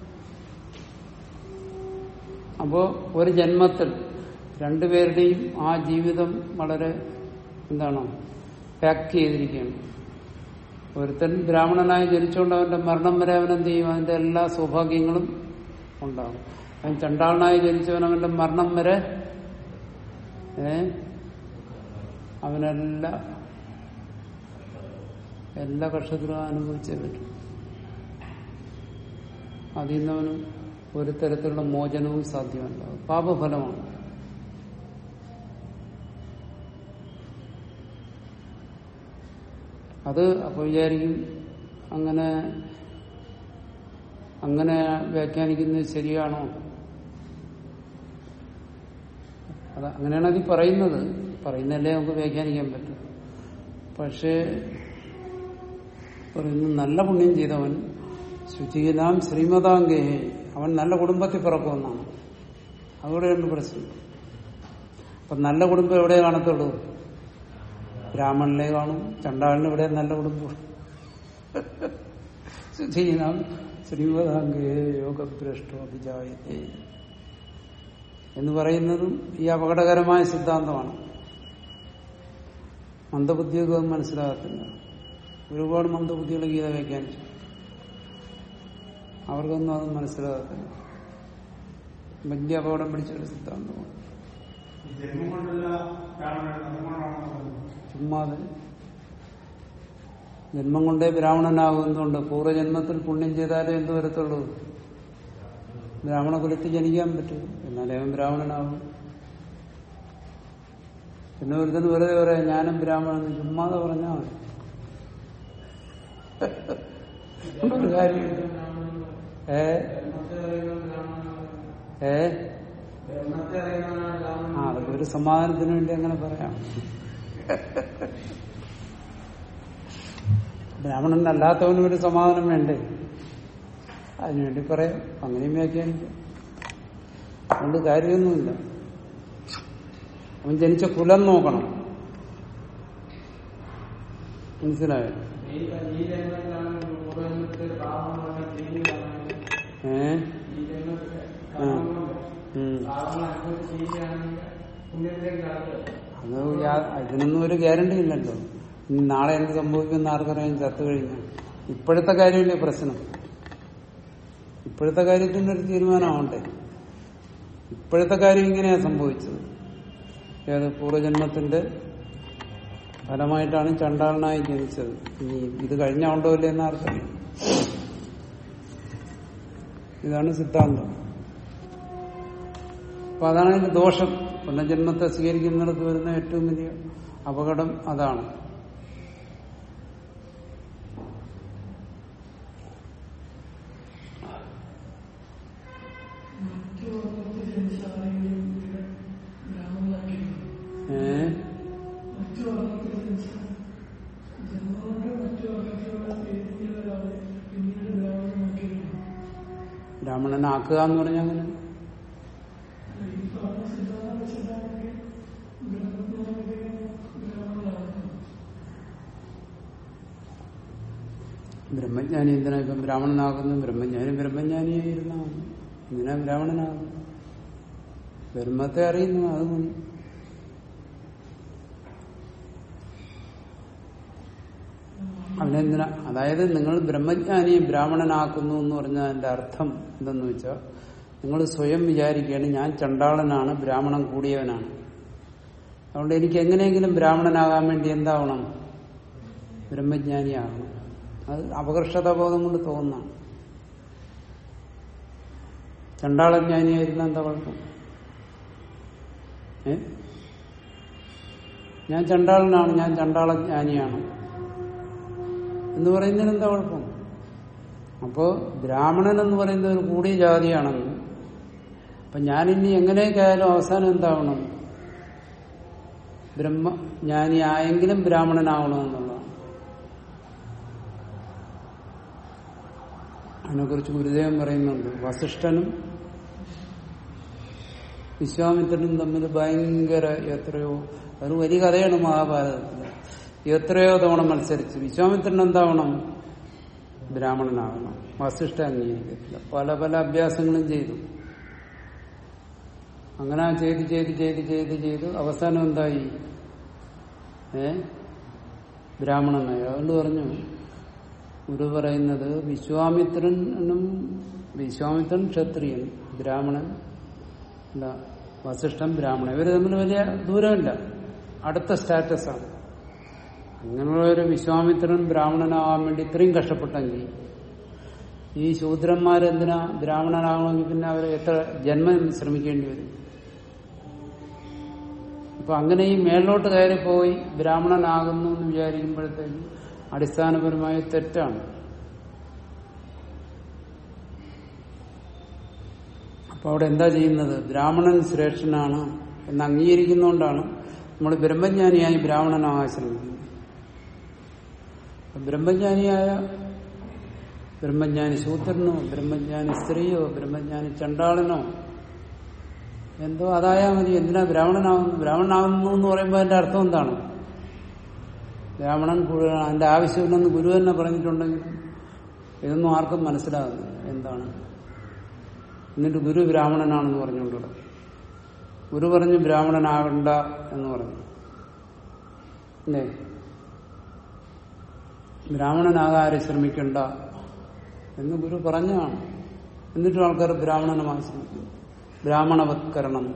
അപ്പോ ഒരു ജന്മത്തിൽ രണ്ടുപേരുടെയും ആ ജീവിതം വളരെ എന്താണ് പാക്ക് ചെയ്തിരിക്കുകയാണ് ഒരുത്തൻ ബ്രാഹ്മണനായി ജനിച്ചുകൊണ്ട് അവന്റെ മരണം വരെ അവൻ എന്ത് ചെയ്യും അതിന്റെ എല്ലാ സൗഭാഗ്യങ്ങളും ഉണ്ടാകും അവൻ ചണ്ടാളനായി ജനിച്ചവൻ അവന്റെ മരണം വരെ ഏ അവനെല്ലാ എല്ലാ കർഷകരും അനുഭവിച്ചേ പറ്റും അതിൽ നിന്ന് അവന് ഒരു തരത്തിലുള്ള മോചനവും സാധ്യമല്ല അത് പാപഫലമാണ് അത് അപ്പൊ വിചാരിക്കും അങ്ങനെ അങ്ങനെ വ്യാഖ്യാനിക്കുന്നത് ശരിയാണോ അത് അങ്ങനെയാണ് അത് പറയുന്നത് പറയുന്നല്ലേ നമുക്ക് വ്യാഖ്യാനിക്കാൻ പറ്റും പക്ഷേ പറയുന്നു നല്ല പുണ്യം ചെയ്തവൻ ശുചീലാം ശ്രീമതാംഗേ അവൻ നല്ല കുടുംബത്തിൽ പിറക്കുമെന്നാണ് അതുകൂടെയാണ് പ്രശ്നം അപ്പൊ നല്ല കുടുംബം എവിടെ കാണത്തുള്ളൂ ബ്രാഹ്മണനെ കാണും ചണ്ടാളിന് ഇവിടെ നല്ല കുടുംബം ശുചീലാം ശ്രീമതാംഗേ യോഗഭ്രഷ്ടോ അഭിജായതേ എന്ന് പറയുന്നതും ഈ അപകടകരമായ സിദ്ധാന്തമാണ് മന്ദബുദ്ധിയൊക്കെ അത് മനസ്സിലാകത്തില്ല ഒരുപാട് മന്ദബുദ്ധികൾ ഗീത വ്യാഖ്യാനിച്ചു അവർക്കൊന്നും അത് മനസ്സിലാകത്തില്ല വലിയ അപകടം പിടിച്ചൊരു സിദ്ധാന്തമാണ് ഈ ജന്മം കൊണ്ടല്ല ബ്രാഹ്മണൻ അതുകൊണ്ടാണ് ചുമ്മാതെ ജന്മം കൊണ്ടേ ബ്രാഹ്മണനാകും എന്തുകൊണ്ട് പൂർവ്വജന്മത്തിൽ പുണ്യം ചെയ്താലേ എന്ത് വരത്തുള്ളൂ ബ്രാഹ്മണ കുലത്തിൽ ജനിക്കാൻ പറ്റൂ എന്നാലേ അവൻ ബ്രാഹ്മണനാകും പിന്നെ ഒരുത്തന് വെറുതെ പറയാം ഞാനും ബ്രാഹ്മണൻ ചുമ്മാതെ പറഞ്ഞാൽ മതി ഒരു കാര്യമില്ല ഏ ഏ ആ അതൊക്കെ ഒരു സമാധാനത്തിന് വേണ്ടി അങ്ങനെ പറയാം ബ്രാഹ്മണനല്ലാത്തവനും ഒരു സമാധാനം വേണ്ടേ അതിനുവേണ്ടി പറയാം അങ്ങനെയും വ്യാഖ്യാനിക്കാം അതുകൊണ്ട് കാര്യമൊന്നുമില്ല അവൻ ജനിച്ച കുലം നോക്കണം മനസ്സിലായോ ഏ ആ. ഉം. അത് യാ- ഇതിനൊന്നും ഒരു ഗ്യാരണ്ടി ഇല്ലല്ലോ ഇനി നാളെ എന്ത് സംഭവിക്കുമെന്ന് ആർക്കറിയാൻ ചത്തു കഴിഞ്ഞാൽ ഇപ്പോഴത്തെ കാര്യമില്ലേ പ്രശ്നം ഇപ്പോഴത്തെ കാര്യത്തിന് ഒരു തീരുമാനമാവട്ടെ ഇപ്പോഴത്തെ കാര്യം ഇങ്ങനെയാ സംഭവിച്ചത് ഏത് പൂർവ്വജന്മത്തിന്റെ ഫലമായിട്ടാണ് ചണ്ടാളനായി ജനിച്ചത് ഇനി ഇത് കഴിഞ്ഞ ഉണ്ടോ ഇല്ലേ എന്ന് ആർക്കറിയാം ഇതാണ് സിദ്ധാന്തം അപ്പൊ അതാണ് അതിന്റെ ദോഷം പുനർജന്മത്തെ സ്വീകരിക്കുന്നിടത്ത് വരുന്ന ഏറ്റവും വലിയ അപകടം അതാണ് ഏ ബ്രാഹ്മണനാക്കുക എന്ന് പറഞ്ഞാൽ അങ്ങനെ ബ്രഹ്മജ്ഞാനി എന്തിനാ ഇപ്പം ബ്രാഹ്മണനാകുന്നു ബ്രഹ്മജ്ഞാനി ബ്രഹ്മജ്ഞാനിയായിരുന്ന എന്തിനാ ബ്രാഹ്മണനാകുന്നു ബ്രഹ്മത്തെ അറിയുന്നു അത് മതി അവനെന്തിനാ അതായത് നിങ്ങൾ ബ്രഹ്മജ്ഞാനിയെ ബ്രാഹ്മണനാക്കുന്നു എന്ന് പറഞ്ഞാൽ അതിന്റെ അർത്ഥം എന്തെന്ന് വെച്ചാൽ നിങ്ങൾ സ്വയം വിചാരിക്കുകയാണ് ഞാൻ ചണ്ടാളനാണ് ബ്രാഹ്മണൻ കൂടിയവനാണ് അതുകൊണ്ട് എനിക്ക് എങ്ങനെയെങ്കിലും ബ്രാഹ്മണനാകാൻ വേണ്ടി എന്താവണം ബ്രഹ്മജ്ഞാനിയാകണം അത് അപകർഷതാബോധം കൊണ്ട് തോന്നാണ് ചണ്ടാളജ്ഞാനിയായിരുന്ന എന്താ കുഴപ്പം ഏ ഞാൻ ചണ്ടാളനാണ് ഞാൻ ചണ്ടാളജ്ഞാനിയാണ് എന്ന് പറയുന്നതിന് എന്താ കുഴപ്പം അപ്പോ ബ്രാഹ്മണൻ എന്ന് പറയുന്നത് ഒരു കൂടിയ ജാതിയാണെന്ന് അപ്പൊ ഞാനിനി എങ്ങനെയൊക്കെ ആയാലും അവസാനം എന്താവണം ബ്രഹ്മജ്ഞാനി ആയെങ്കിലും ബ്രാഹ്മണനാവണമെന്നുള്ളതാണ് അതിനെക്കുറിച്ച് ഗുരുദേവൻ പറയുന്നുണ്ട് വസിഷ്ഠനും വിശ്വാമിത്രനും തമ്മിൽ ഭയങ്കര എത്രയോ അത് വലിയ കഥയാണ് മഹാഭാരതത്തിൽ എത്രയോ തവണ മത്സരിച്ച് വിശ്വാമിത്രൻ എന്താവണം ബ്രാഹ്മണനാകണം വസിഷ്ഠ അംഗീകരിക്കത്തില്ല പല പല അഭ്യാസങ്ങളും ചെയ്തു അങ്ങനെ ചെയ്ത് ചെയ്ത് ചെയ്ത് ചെയ്ത് ചെയ്ത് അവസാനം എന്തായി ഏ ബ്രാഹ്മണനായി അതുകൊണ്ട് പറഞ്ഞു ഗുരു പറയുന്നത് വിശ്വാമിത്രനും വിശ്വാമിത്രൻ ക്ഷത്രിയൻ ബ്രാഹ്മണൻ അല്ല വസിഷ്ഠൻ ബ്രാഹ്മണൻ ഇവര് തമ്മിൽ വലിയ ദൂരമില്ല അടുത്ത സ്റ്റാറ്റസാണ് അങ്ങനെയുള്ള ഒരു വിശ്വാമിത്രൻ ബ്രാഹ്മണനാകാൻ വേണ്ടി ഇത്രയും കഷ്ടപ്പെട്ടെങ്കിൽ ഈ ശൂദ്രന്മാരെന്തിനാ ബ്രാഹ്മണനാകണമെങ്കിൽ പിന്നെ അവർ എത്ര ജന്മം ശ്രമിക്കേണ്ടി വരും അപ്പൊ അങ്ങനെ ഈ മേളിലോട്ട് കയറി പോയി ബ്രാഹ്മണനാകുന്നു എന്ന് വിചാരിക്കുമ്പോഴത്തേക്ക് അടിസ്ഥാനപരമായ തെറ്റാണ് അപ്പൊ അവിടെ എന്താ ചെയ്യുന്നത് ബ്രാഹ്മണൻ ശ്രേഷ്ഠനാണ് എന്ന് അംഗീകരിക്കുന്നതുകൊണ്ടാണ് നമ്മൾ ബ്രഹ്മജ്ഞാനിയായി ബ്രാഹ്മണനാകാൻ ശ്രമിക്കുന്നത് അപ്പൊ ബ്രഹ്മജ്ഞാനിയായ ബ്രഹ്മജ്ഞാനി ശൂദ്രനോ ബ്രഹ്മജ്ഞാനി സ്ത്രീയോ ബ്രഹ്മജ്ഞാനി ചണ്ടാളനോ എന്തോ അതായാ മതി എന്തിനാ ബ്രാഹ്മണനാകുന്നു ബ്രാഹ്മണനാകുന്നു എന്ന് പറയുമ്പോൾ അതിന്റെ അർത്ഥം എന്താണ് ബ്രാഹ്മണൻ കൂടുതലാണ് അതിന്റെ ആവശ്യമില്ലെന്ന് ഗുരു തന്നെ പറഞ്ഞിട്ടുണ്ടെങ്കിൽ ഇതൊന്നും ആർക്കും മനസ്സിലാകുന്നില്ല എന്താണ് എന്നിട്ട് ഗുരു ബ്രാഹ്മണനാണെന്ന് പറഞ്ഞുകൊണ്ട് ഗുരു പറഞ്ഞു ബ്രാഹ്മണനാകണ്ട എന്ന് പറഞ്ഞു അല്ലേ ബ്രാഹ്മണനാകാരെ ശ്രമിക്കണ്ട എന്ന് ഗുരു പറഞ്ഞതാണ് എന്നിട്ടും ആൾക്കാർ ബ്രാഹ്മണനമായി ശ്രമിക്കുന്നു ബ്രാഹ്മണവത്കരണം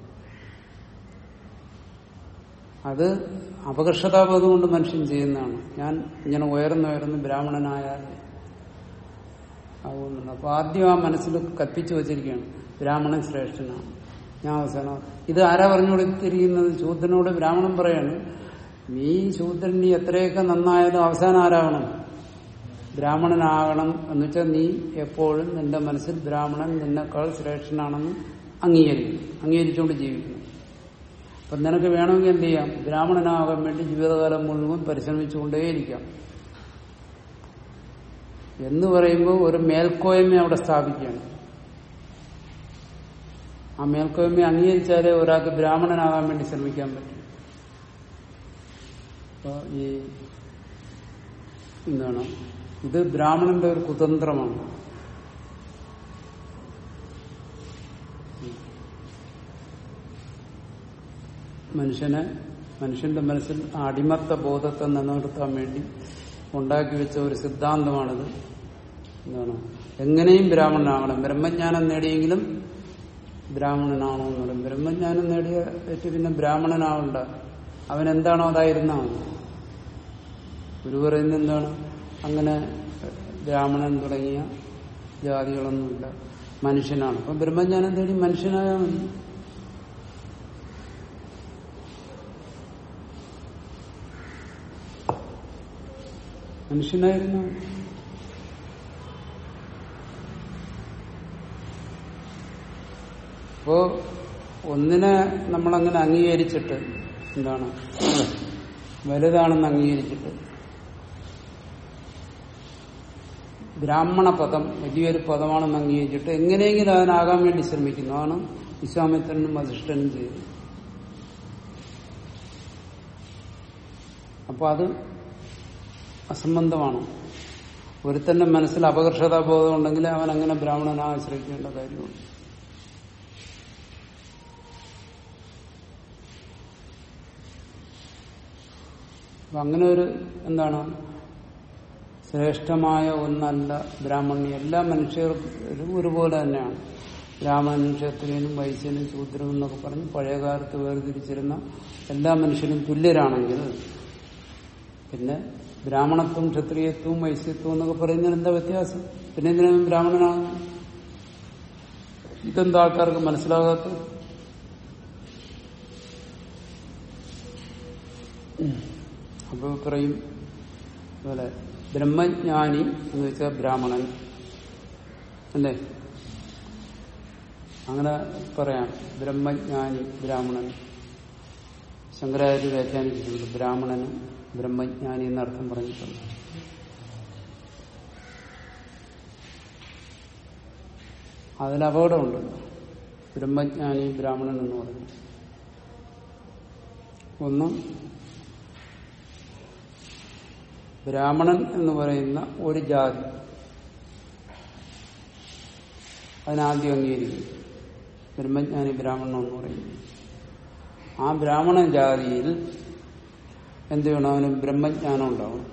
അത് അപകർഷതാബോധം കൊണ്ട് മനുഷ്യൻ ചെയ്യുന്നതാണ് ഞാൻ ഇങ്ങനെ ഉയർന്നുയർന്ന് ബ്രാഹ്മണനായാൽ ആകുന്നുണ്ട് അപ്പൊ ആദ്യം ആ മനസ്സിൽ കൽപ്പിച്ചു വച്ചിരിക്കുകയാണ് ബ്രാഹ്മണൻ ശ്രേഷ്ഠനാണ് ഞാൻ അവസാനം ഇത് ആരാ പറഞ്ഞു കൊടുത്തിരിക്കുന്നത് ശൂദ്രനോട് ബ്രാഹ്മണൻ പറയാണ് നീ ശൂദ്രൻ നീ എത്രയൊക്കെ നന്നായാലും അവസാനം ആരാകണം ബ്രാഹ്മണനാകണം എന്ന് വെച്ചാൽ നീ എപ്പോഴും നിന്റെ മനസ്സിൽ ബ്രാഹ്മണൻ നിന്നെക്കാൾ ശ്രേഷ്ഠനാണെന്ന് അംഗീകരിക്കും അംഗീകരിച്ചുകൊണ്ട് ജീവിക്കുന്നു അപ്പൊ നിനക്ക് വേണമെങ്കിൽ എന്ത് ചെയ്യാം ബ്രാഹ്മണനാകാൻ വേണ്ടി ജീവിതകാലം മുഴുവൻ പരിശ്രമിച്ചുകൊണ്ടേയിരിക്കാം എന്ന് പറയുമ്പോൾ ഒരു മേൽക്കോയ്മ അവിടെ സ്ഥാപിക്കുകയാണ് ആ മേൽക്കോയ്മ അംഗീകരിച്ചാലേ ഒരാൾക്ക് ബ്രാഹ്മണനാകാൻ വേണ്ടി ശ്രമിക്കാൻ പറ്റും അപ്പൊ ഈ എന്താണ് ഇത് ബ്രാഹ്മണന്റെ ഒരു കുതന്ത്രമാണ് മനുഷ്യനെ മനുഷ്യന്റെ മനസ്സിൽ ആ അടിമത്ത ബോധത്തെ നിലനിർത്താൻ വേണ്ടി ഉണ്ടാക്കി വെച്ച ഒരു സിദ്ധാന്തമാണിത് എന്താണ് എങ്ങനെയും ബ്രാഹ്മണനാകണം ബ്രഹ്മജ്ഞാനം നേടിയെങ്കിലും ബ്രാഹ്മണനാണോ എന്ന് പറയും ബ്രഹ്മജ്ഞാനം നേടിയ വ്യക്തി പിന്നെ ബ്രാഹ്മണനാവണ്ട അവൻ എന്താണോ അതായിരുന്നാ മതി ഗുരു പറയുന്നത് എന്താണ് അങ്ങനെ ബ്രാഹ്മണൻ തുടങ്ങിയ ജാതികളൊന്നുമില്ല മനുഷ്യനാണ് അപ്പൊ ബ്രഹ്മജ്ഞാനം തേടി മനുഷ്യനായാൽ മതി മനുഷ്യനായിരുന്നു അപ്പോ ഒന്നിനെ നമ്മളങ്ങനെ അംഗീകരിച്ചിട്ട് എന്താണ് വലുതാണെന്ന് അംഗീകരിച്ചിട്ട് ബ്രാഹ്മണ പദം വലിയൊരു പദമാണെന്ന് അംഗീകരിച്ചിട്ട് എങ്ങനെയെങ്കിലും അതിനാകാൻ വേണ്ടി ശ്രമിക്കുന്നു അതാണ് വിശ്വാമിത്രനും വസിഷ്ഠനും ചെയ്തത് അപ്പൊ അത് അസംബന്ധമാണ് ഒരുത്തന്റെ മനസ്സിൽ അപകർഷതാബോധം ഉണ്ടെങ്കിൽ അവൻ അങ്ങനെ ബ്രാഹ്മണനെ ആശ്രയിക്കേണ്ട കാര്യമുണ്ട് അപ്പൊ അങ്ങനെ ഒരു എന്താണ് ശ്രേഷ്ഠമായ ഒന്നല്ല ബ്രാഹ്മണ്യം എല്ലാ മനുഷ്യരും ഒരുപോലെ തന്നെയാണ് ബ്രാഹ്മണനും ക്ഷത്രിയനും വൈശ്യനും ശൂദ്രനും എന്നൊക്കെ പറഞ്ഞ് പഴയകാലത്ത് വേർതിരിച്ചിരുന്ന എല്ലാ മനുഷ്യരും തുല്യരാണെങ്കിൽ പിന്നെ ബ്രാഹ്മണത്വം ക്ഷത്രിയത്വവും വൈശ്യത്വം എന്നൊക്കെ പറയുന്നതിന് എന്താ വ്യത്യാസം പിന്നെ എന്തിനാണ് ബ്രാഹ്മണനാണ് ഇതെന്താ ആൾക്കാർക്ക് മനസ്സിലാകാത്തത് അപ്പൊ പറയും അതുപോലെ ബ്രഹ്മജ്ഞാനി എന്ന് വെച്ചാൽ ബ്രാഹ്മണൻ അല്ലേ അങ്ങനെ പറയാം ബ്രഹ്മജ്ഞാനി ബ്രാഹ്മണൻ ശങ്കരാചാര്യ വ്യാഖ്യാനിച്ചിട്ടുണ്ട് ബ്രാഹ്മണനും ബ്രഹ്മജ്ഞാനി എന്നർത്ഥം പറഞ്ഞിട്ടുണ്ട് അതിൽ അപകടമുണ്ട് ബ്രഹ്മജ്ഞാനി ബ്രാഹ്മണൻ എന്ന് പറഞ്ഞു ഒന്ന് ബ്രാഹ്മണൻ എന്ന് പറയുന്ന ഒരു ജാതി അതിനാദ്യം അംഗീകരിക്കും ബ്രഹ്മജ്ഞാനി ബ്രാഹ്മണൻ എന്ന് പറയുന്നു ആ ബ്രാഹ്മണ ജാതിയിൽ എന്ത് വേണം അവന് ബ്രഹ്മജ്ഞാനം ഉണ്ടാവണം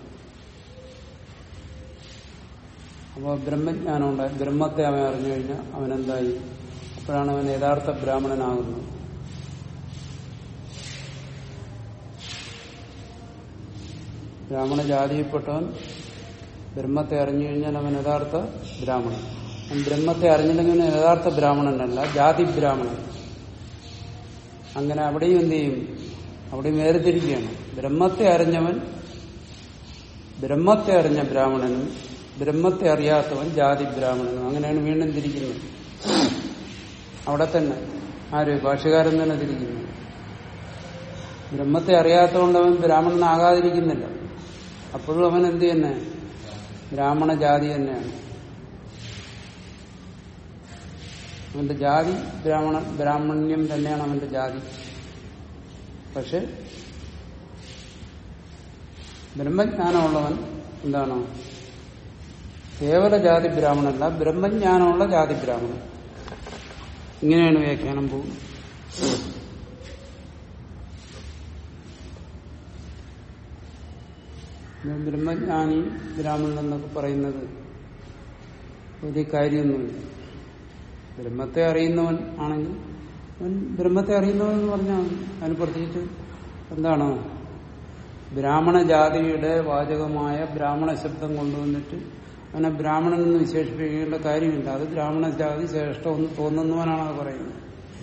അപ്പോൾ ബ്രഹ്മജ്ഞാനം ഉണ്ടായി ബ്രഹ്മത്തെ അവൻ അറിഞ്ഞു കഴിഞ്ഞാൽ അവനെന്തായി അപ്പോഴാണ് അവൻ യഥാർത്ഥ ബ്രാഹ്മണനാകുന്നത് ബ്രാഹ്മണ ജാതിയിൽപ്പെട്ടവൻ ബ്രഹ്മത്തെ അറിഞ്ഞു കഴിഞ്ഞാൽ അവൻ യഥാർത്ഥ ബ്രാഹ്മണൻ അവൻ ബ്രഹ്മത്തെ അറിഞ്ഞില്ലെങ്കിൽ അവൻ യഥാർത്ഥ ബ്രാഹ്മണനല്ല ജാതി ബ്രാഹ്മണൻ അങ്ങനെ അവിടെയും എന്ത് ചെയ്യും അവിടെയും വേർതിരിക്കുകയാണ് ബ്രഹ്മത്തെ അറിഞ്ഞവൻ ബ്രഹ്മത്തെ അറിഞ്ഞ ബ്രാഹ്മണനും ബ്രഹ്മത്തെ അറിയാത്തവൻ ജാതി ബ്രാഹ്മണനും അങ്ങനെയാണ് വീണ്ടും തിരിക്കുന്നത് അവിടെ തന്നെ ആര് ഭാഷകാരൻ തന്നെ തിരിക്കുന്നു ബ്രഹ്മത്തെ അറിയാത്തതുകൊണ്ട് അവൻ ബ്രാഹ്മണനാകാതിരിക്കുന്നില്ല അപ്പോഴും അവൻ എന്ത് തന്നെ ബ്രാഹ്മണ ജാതി തന്നെയാണ് അവന്റെ ജാതി ബ്രാഹ്മണ ബ്രാഹ്മണ്യം തന്നെയാണ് അവന്റെ ജാതി പക്ഷെ ബ്രഹ്മജ്ഞാനമുള്ളവൻ എന്താണ് കേവല ജാതി ബ്രാഹ്മണല്ല ബ്രഹ്മജ്ഞാനമുള്ള ജാതി ബ്രാഹ്മണൻ ഇങ്ങനെയാണ് വ്യാഖ്യാനം പോകുന്നത് ബ്രഹ്മജ്ഞാനി ബ്രാഹ്മണൻ എന്നൊക്കെ പറയുന്നത് വലിയ കാര്യമൊന്നുമില്ല ബ്രഹ്മത്തെ അറിയുന്നവൻ ആണെങ്കിൽ അവൻ ബ്രഹ്മത്തെ അറിയുന്നവൻ എന്ന് പറഞ്ഞാൽ അതിന് പ്രത്യേകിച്ച് എന്താണ് ബ്രാഹ്മണ ജാതിയുടെ വാചകമായ ബ്രാഹ്മണ ശബ്ദം കൊണ്ടുവന്നിട്ട് അവനെ ബ്രാഹ്മണൻ എന്ന് വിശേഷിപ്പിക്കേണ്ട കാര്യമില്ല അത് ബ്രാഹ്മണ ജാതി ശ്രേഷ്ഠമെന്ന് തോന്നുന്നവനാണ് അത് പറയുന്നത്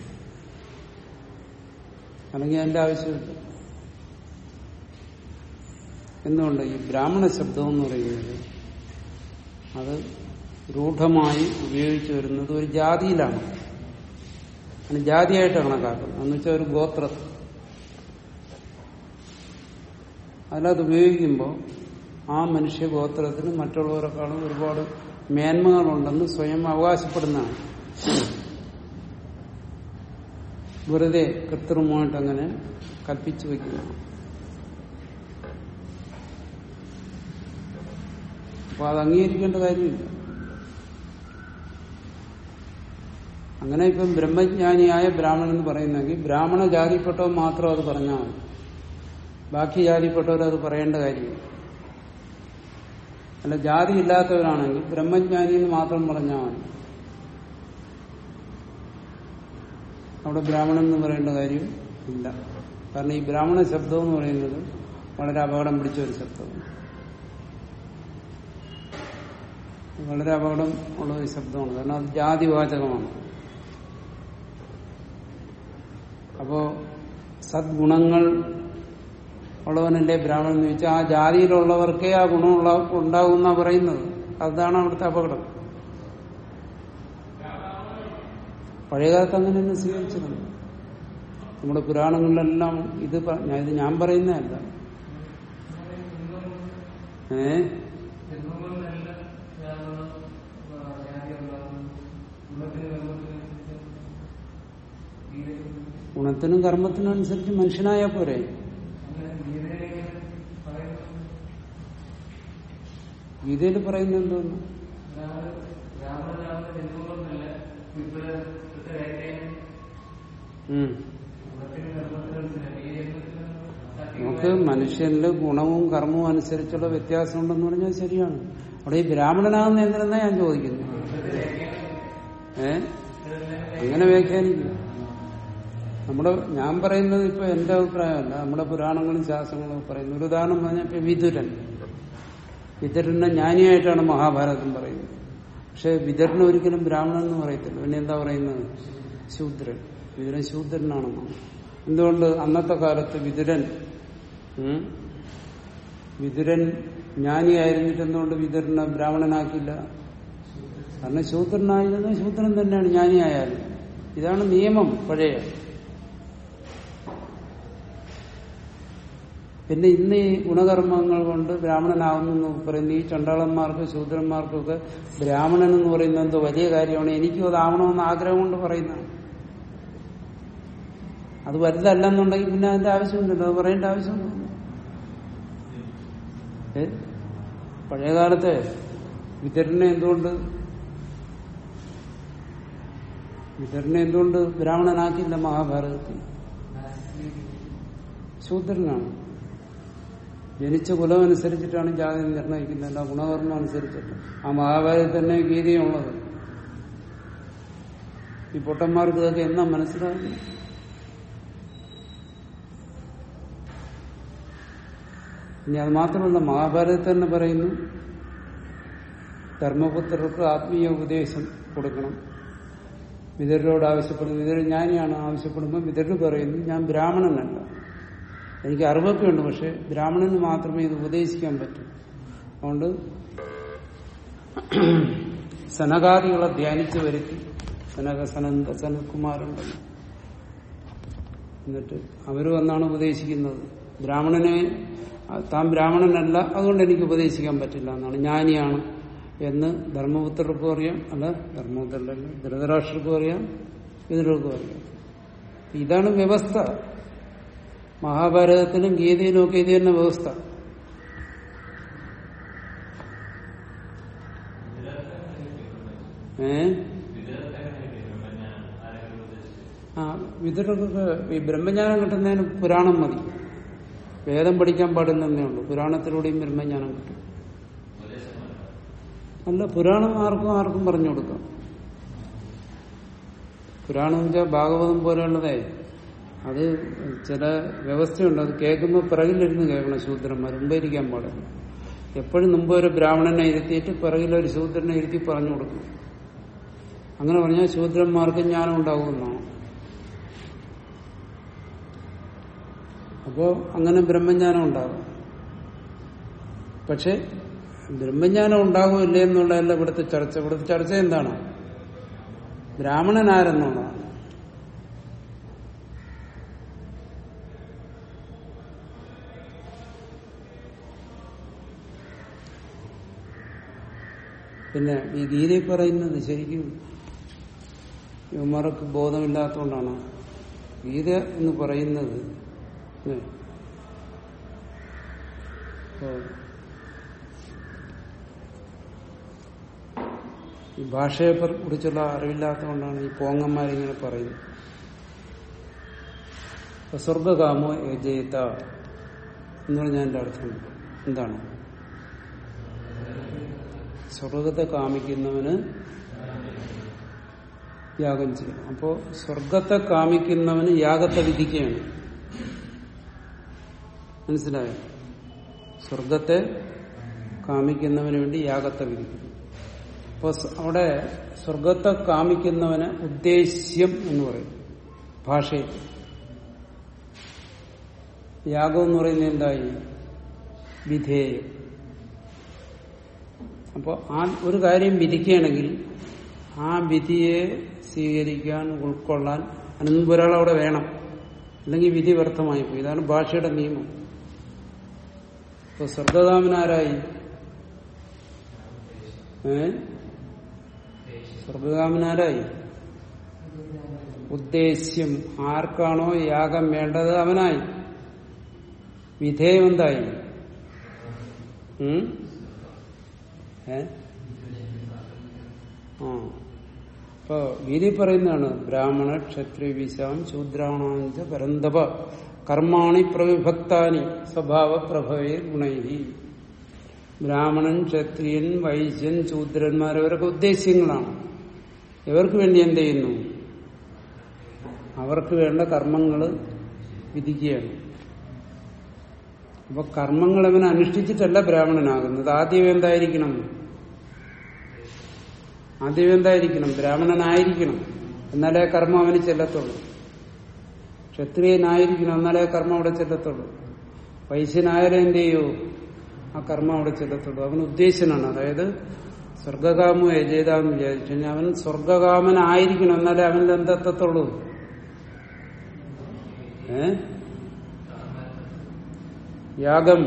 അല്ലെങ്കിൽ അതിന്റെ ആവശ്യമില്ല എന്തുകൊണ്ട് ഈ ബ്രാഹ്മണ ശബ്ദം എന്ന് പറയുന്നത് അത് രൂഢമായി ഉപയോഗിച്ചു വരുന്നത് ഒരു ജാതിയിലാണ് അതിന് ജാതിയായിട്ട് കണക്കാക്കുന്നത് എന്ന് വെച്ചാൽ ഒരു ഗോത്ര അതിലത് ഉപയോഗിക്കുമ്പോൾ ആ മനുഷ്യ ഗോത്രത്തിന് മറ്റുള്ളവരെക്കാളും ഒരുപാട് മേന്മകളുണ്ടെന്ന് സ്വയം അവകാശപ്പെടുന്നതാണ് വെറുതെ കൃത്രിമമായിട്ട് അങ്ങനെ കൽപ്പിച്ചു വയ്ക്കുന്നതാണ് അപ്പൊ അത് അംഗീകരിക്കേണ്ട കാര്യമില്ല അങ്ങനെ ഇപ്പം ബ്രഹ്മജ്ഞാനിയായ ബ്രാഹ്മണൻ എന്ന് പറയുന്നെങ്കിൽ ബ്രാഹ്മണ ജാതിപ്പെട്ടവൻ മാത്രം അത് പറഞ്ഞാൽ മതി ബാക്കി ജാതിപ്പെട്ടവർ അത് പറയേണ്ട കാര്യമില്ല അല്ല ജാതി ഇല്ലാത്തവരാണെങ്കിൽ ബ്രഹ്മജ്ഞാനി എന്ന് മാത്രം പറഞ്ഞാൽ മതി അവിടെ ബ്രാഹ്മണൻ എന്ന് പറയേണ്ട കാര്യം ഇല്ല കാരണം ഈ ബ്രാഹ്മണ ശബ്ദം എന്ന് പറയുന്നത് വളരെ അപകടം പിടിച്ച ഒരു ശബ്ദമാണ് വളരെ അപകടം ഉള്ള ഒരു ശബ്ദമാണ് കാരണം അത് ജാതിവാചകമാണ് അപ്പോ സദ്ഗുണങ്ങൾ ഉള്ളവനല്ലേ ബ്രാഹ്മണൻ എന്ന് ചോദിച്ചാൽ ആ ജാതിയിലുള്ളവർക്കേ ആ ഗുണമുള്ള ഉണ്ടാകുന്ന പറയുന്നത് അതാണ് അവിടുത്തെ അപകടം പഴയകാലത്ത് അങ്ങനെ തന്നെ സ്വീകരിച്ചിരുന്നു നമ്മുടെ പുരാണങ്ങളിലെല്ലാം ഇത് പ- ഞാൻ ഇത് ഞാൻ പറയുന്നതല്ല ഏ ഗുണത്തിനും കർമ്മത്തിനും അനുസരിച്ച് മനുഷ്യനായാൽ പോരെ ഗീതയിൽ പറയുന്നത് എന്തോന്നു ഉം. നമുക്ക് മനുഷ്യനില് ഗുണവും കർമ്മവും അനുസരിച്ചുള്ള വ്യത്യാസം ഉണ്ടെന്ന് പറഞ്ഞാൽ ശരിയാണ് അവിടെ ഈ ബ്രാഹ്മണനാകുന്ന എന്തിനാ ഞാൻ ചോദിക്കുന്നു ഏ അങ്ങനെ വ്യാഖ്യാനിക്കും നമ്മുടെ ഞാൻ പറയുന്നത് ഇപ്പൊ എന്റെ അഭിപ്രായമല്ല നമ്മുടെ പുരാണങ്ങളും ശാസ്ത്രങ്ങളും പറയുന്നു ഒരു ഉദാഹരണം പറഞ്ഞാൽ ഇപ്പൊ വിതുരൻ വിതുരനെ ജ്ഞാനിയായിട്ടാണ് മഹാഭാരതം പറയുന്നത് പക്ഷെ വിതുരൻ ഒരിക്കലും ബ്രാഹ്മണൻ എന്ന് പറയത്തില്ല പിന്നെ എന്താ പറയുന്നത് ശൂദ്രൻ വിതുരൻ ശൂദ്രനാണെന്നാണ് എന്തുകൊണ്ട് അന്നത്തെ കാലത്ത് വിതുരൻ ഉം, വിതുരൻ ജ്ഞാനിയായിരുന്നിട്ട് എന്തുകൊണ്ട് വിതുരനെ ബ്രാഹ്മണനാക്കില്ല കാരണം ശൂദ്രനായിരുന്നു ശൂദ്രൻ തന്നെയാണ് ജ്ഞാനിയായാലും ഇതാണ് നിയമം പഴയ പിന്നെ ഇന്ന് ഈ ഗുണകർമ്മങ്ങൾ കൊണ്ട് ബ്രാഹ്മണനാവുന്നു എന്ന് പറയുന്ന ഈ ചണ്ടാളന്മാർക്ക് ശൂദ്രന്മാർക്കൊക്കെ ബ്രാഹ്മണൻ എന്ന് പറയുന്നത് എന്തോ വലിയ കാര്യമാണ് എനിക്കും അതാവണമെന്ന് ആഗ്രഹം കൊണ്ട് പറയുന്നതാണ് അത് വലുതല്ലെന്നുണ്ടെങ്കിൽ പിന്നെ അതിന്റെ ആവശ്യമില്ലല്ലോ അത് പറയേണ്ട ആവശ്യമൊന്നും ഏ പഴയകാലത്തെ വിതരണ എന്തുകൊണ്ട് വിതരണ എന്തുകൊണ്ട് ബ്രാഹ്മണനാക്കില്ല മഹാഭാരതത്തിൽ ശൂദ്രനാണ് ജനിച്ച കുലം അനുസരിച്ചിട്ടാണ് ജാതി നിർണ്ണയിക്കുന്നത് അല്ല ഗുണകർമ്മം അനുസരിച്ചിട്ട് ആ മഹാഭാരതത്തിൽ തന്നെ ഗീതയുള്ളത് ഈ പൊട്ടന്മാർക്ക് ഇതൊക്കെ എന്നാ മനസ്സിലാകുന്നു ഇനി അത് മാത്രമല്ല മഹാഭാരതത്തിൽ തന്നെ പറയുന്നു ധർമ്മപുത്രർക്ക് ആത്മീയ ഉപദേശം കൊടുക്കണം വിതരോട് ആവശ്യപ്പെടുന്നു വിതര ജ്ഞാനിയാണ് ആവശ്യപ്പെടുമ്പോൾ വിതര് പറയുന്നു ഞാൻ ബ്രാഹ്മണനല്ല എനിക്ക് അറിവൊക്കെ ഉണ്ട് പക്ഷെ ബ്രാഹ്മണന് മാത്രമേ ഇത് ഉപദേശിക്കാൻ പറ്റൂ അതുകൊണ്ട് സനകാദികളെ ധ്യാനിച്ചു വരുത്തി സനക സനന്ദ സനത്കുമാരുണ്ടല്ലോ എന്നിട്ട് അവര് വന്നാണ് ഉപദേശിക്കുന്നത് ബ്രാഹ്മണനെ താൻ ബ്രാഹ്മണനല്ല അതുകൊണ്ട് എനിക്ക് ഉപദേശിക്കാൻ പറ്റില്ല എന്നാണ് ജ്ഞാനിയാണ് എന്ന് ധർമ്മപുത്രർക്കും അറിയാം അല്ല ധർമ്മപുത്രല്ല ധൃതരാഷ്ട്രർക്കും അറിയാം ഇതിനൊക്കെ അറിയാം ഇതാണ് വ്യവസ്ഥ മഹാഭാരതത്തിലും ഗീതയിലും ഒക്കെ ഇത് തന്നെ വ്യവസ്ഥ ഏ ആ വിതുരക്കൊക്കെ ഈ ബ്രഹ്മജ്ഞാനം കിട്ടുന്നതിന് പുരാണം മതി വേദം പഠിക്കാൻ പാടില്ലെന്നേ ഉള്ളൂ പുരാണത്തിലൂടെയും ബ്രഹ്മജ്ഞാനം കിട്ടും അല്ല പുരാണം ആർക്കും ആർക്കും പറഞ്ഞു കൊടുക്കാം പുരാണം വെച്ചാൽ ഭാഗവതം പോലെയുള്ളതേ അത് ചില വ്യവസ്ഥയുണ്ട് അത് കേൾക്കുമ്പോൾ പിറകിലിരുന്ന് കേൾക്കണം ശൂദ്രന്മാർ മുമ്പേ ഇരിക്കാൻ പാടില്ല എപ്പോഴും മുമ്പ് ഒരു ബ്രാഹ്മണനെ ഇരുത്തിയിട്ട് പിറകിലൊരു ശൂദ്രനെ ഇരുത്തി പറഞ്ഞു കൊടുക്കും അങ്ങനെ പറഞ്ഞാൽ ശൂദ്രന്മാർക്ക് ജ്ഞാനം ഉണ്ടാകുമെന്നാണ് അപ്പോ അങ്ങനെ ബ്രഹ്മജ്ഞാനം ഉണ്ടാകും പക്ഷെ ബ്രഹ്മജ്ഞാനം ഉണ്ടാകുമില്ലേ എന്നുള്ളതല്ല ഇവിടുത്തെ ചർച്ച ഇവിടുത്തെ ചർച്ച എന്താണ് ബ്രാഹ്മണൻ ആരെന്നുള്ളതാണ് പിന്നെ ഈ ഗീതയിൽ പറയുന്നത് ശരിക്കും ഇവന്മാർക്ക് ബോധമില്ലാത്തതുകൊണ്ടാണ് ഗീത എന്ന് പറയുന്നത് ഏ, ഇപ്പോ ഈ ഭാഷയെ കുറിച്ചുള്ള അറിവില്ലാത്തതുകൊണ്ടാണ് ഈ പോങ്ങന്മാരിങ്ങനെ പറയുന്നത് ഇപ്പൊ സ്വർഗകാമോ യജയത എന്ന് പറഞ്ഞാൽ എന്റെ അർത്ഥം എന്താണ് സ്വർഗത്തെ കാമിക്കുന്നവന് യാഗം ചെയ്യണം അപ്പോ സ്വർഗത്തെ കാമിക്കുന്നവന് യാഗത്തെ വിധിക്കുകയാണ് മനസ്സിലായോ സ്വർഗത്തെ കാമിക്കുന്നവന് വേണ്ടി യാഗത്തെ വിധിക്കുന്നു അപ്പോ സ- അവിടെ സ്വർഗത്തെ കാമിക്കുന്നവന് ഉദ്ദേശ്യം എന്ന് പറയും ഭാഷയിൽ യാഗം എന്ന് പറയുന്നത് എന്തായി വിധേയം അപ്പോൾ ആ ഒരു കാര്യം വിധിക്കുകയാണെങ്കിൽ ആ വിധിയെ സ്വീകരിക്കാൻ ഉൾക്കൊള്ളാൻ അതിനുമുമ്പ് ഒരാൾ അവിടെ വേണം അല്ലെങ്കിൽ വിധി വ്യർത്ഥമായി പോയി ഇതാണ് ഭാഷയുടെ നിയമം ഇപ്പൊ സ്വർഗകാമനാരായി ഏ സ്വർഗകാമനാരായി ഉദ്ദേശ്യം ആർക്കാണോ യാഗം വേണ്ടത് അവനായി വിധേയം എന്തായി ഉം? ഏ ആ ഇപ്പൊ ഗീതി പറയുന്നതാണ് ബ്രാഹ്മണ ക്ഷത്രിയ വിശാം ശൂദ്രാണാഞ്ച പരന്തപ കർമാണി പ്രവിഭക്താനി സ്വഭാവ പ്രഭവേ ഗുണൈഹി ബ്രാഹ്മണൻ ക്ഷത്രിയൻ വൈശ്യൻ ശൂദ്രന്മാർ ഇവരൊക്കെ ഉദ്ദേശ്യങ്ങളാണ് ഇവർക്ക് വേണ്ടി എന്ത് ചെയ്യുന്നു അവർക്ക് വേണ്ട കർമ്മങ്ങൾ വിധിക്കുകയാണ് അപ്പൊ കർമ്മങ്ങൾ അവൻ അനുഷ്ഠിച്ചിട്ടല്ല ബ്രാഹ്മണനാകുന്നത് ആദ്യം എന്തായിരിക്കണം ആദ്യം എന്തായിരിക്കണം ബ്രാഹ്മണനായിരിക്കണം എന്നാലേ കർമ്മം അവന് ചെല്ലത്തുള്ളൂ ക്ഷത്രിയനായിരിക്കണം എന്നാലേ കർമ്മം അവിടെ ചെല്ലത്തുള്ളൂ വൈശ്യനായാലും എന്ത് ചെയ്യൂ ആ കർമ്മം അവിടെ ചെല്ലത്തുള്ളൂ അവൻ ഉദ്ദേശനാണ് അതായത് സ്വർഗകാമോ യജേതാന്ന് വിചാരിച്ചു കഴിഞ്ഞാൽ അവൻ സ്വർഗകാമനായിരിക്കണം എന്നാലേ അവനിൽ എന്തെത്തത്തുള്ളൂ ഏ യാഗം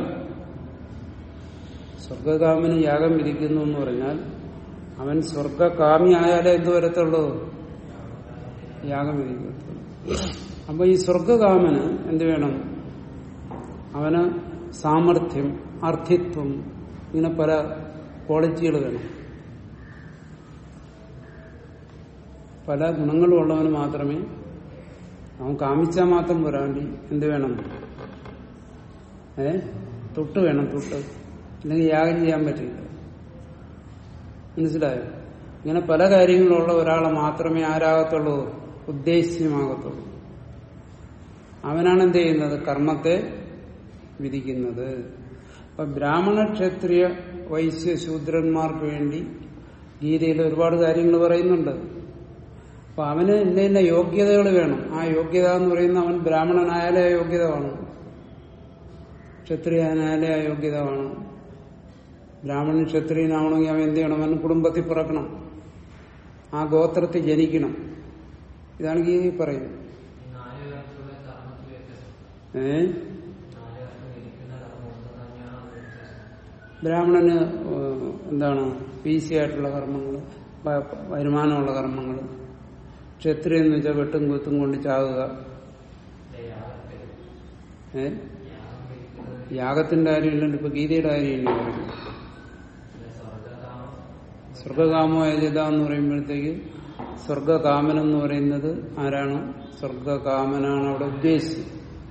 സ്വർഗകാമന് യാഗം വിധിക്കുന്നു എന്ന് പറഞ്ഞാൽ അവൻ സ്വർഗകാമി ആയാലേ എന്ത് വരത്തുള്ളൂ യാഗം വിധിക്കത്തുള്ളൂ അപ്പൊ ഈ സ്വർഗകാമന് എന്ത് വേണം അവന് സാമർഥ്യം അർത്ഥിത്വം ഇങ്ങനെ പല ക്വാളിറ്റികൾ വേണം പല ഗുണങ്ങളും ഉള്ളവന് മാത്രമേ അവൻ കാമിച്ചാൽ മാത്രം പോരാണ്ടി എന്ത് വേണം ഏ തൊട്ട് വേണം തൊട്ട് അല്ലെങ്കിൽ യാഗം ചെയ്യാൻ പറ്റില്ല മനസ്സിലായോ ഇങ്ങനെ പല കാര്യങ്ങളുള്ള ഒരാളെ മാത്രമേ ആരാകത്തുള്ളൂ ഉദ്ദേശ്യമാകത്തുള്ളൂ അവനാണ് എന്ത് ചെയ്യുന്നത് കർമ്മത്തെ വിധിക്കുന്നത് അപ്പൊ ബ്രാഹ്മണ ക്ഷത്രിയ വൈശ്യ ശൂദ്രന്മാർക്ക് വേണ്ടി ഗീതയിൽ ഒരുപാട് കാര്യങ്ങൾ പറയുന്നുണ്ട് അപ്പൊ അവന് ഇന്ന ഇന്ന യോഗ്യതകൾ വേണം ആ യോഗ്യത എന്ന് പറയുന്ന അവൻ ബ്രാഹ്മണനായാലേ ആ യോഗ്യത വേണം ക്ഷത്രിയനായാലേ ആ യോഗ്യത വേണം ബ്രാഹ്മണൻ ക്ഷത്രിയനാവണമെങ്കിൽ അവൻ എന്ത് ചെയ്യണം അവൻ കുടുംബത്തിൽ പിറക്കണം ആ ഗോത്രത്തിൽ ജനിക്കണം ഇതാണ് ഗീതി പറയുന്നത് ഏ ബ്രാഹ്മണന് ഏഹ്, എന്താണ് ഈസി ആയിട്ടുള്ള കർമ്മങ്ങൾ വരുമാനമുള്ള കർമ്മങ്ങൾ ക്ഷത്രിയ എന്ന് വെച്ചാൽ വെട്ടും കുത്തും കൊണ്ട് ചാവുക ഏ യാഗത്തിന്റെ കാര്യമില്ലല്ലോ ഇപ്പൊ ഗീതയുടെ കാര്യമില്ല പറയുന്നത് സ്വർഗകാമോ യജത എന്ന് പറയുമ്പോഴത്തേക്ക് സ്വർഗകാമൻ എന്ന് പറയുന്നത് ആരാണ് സ്വർഗകാമനാണ് അവിടെ ഉദ്ദേശിച്ചത്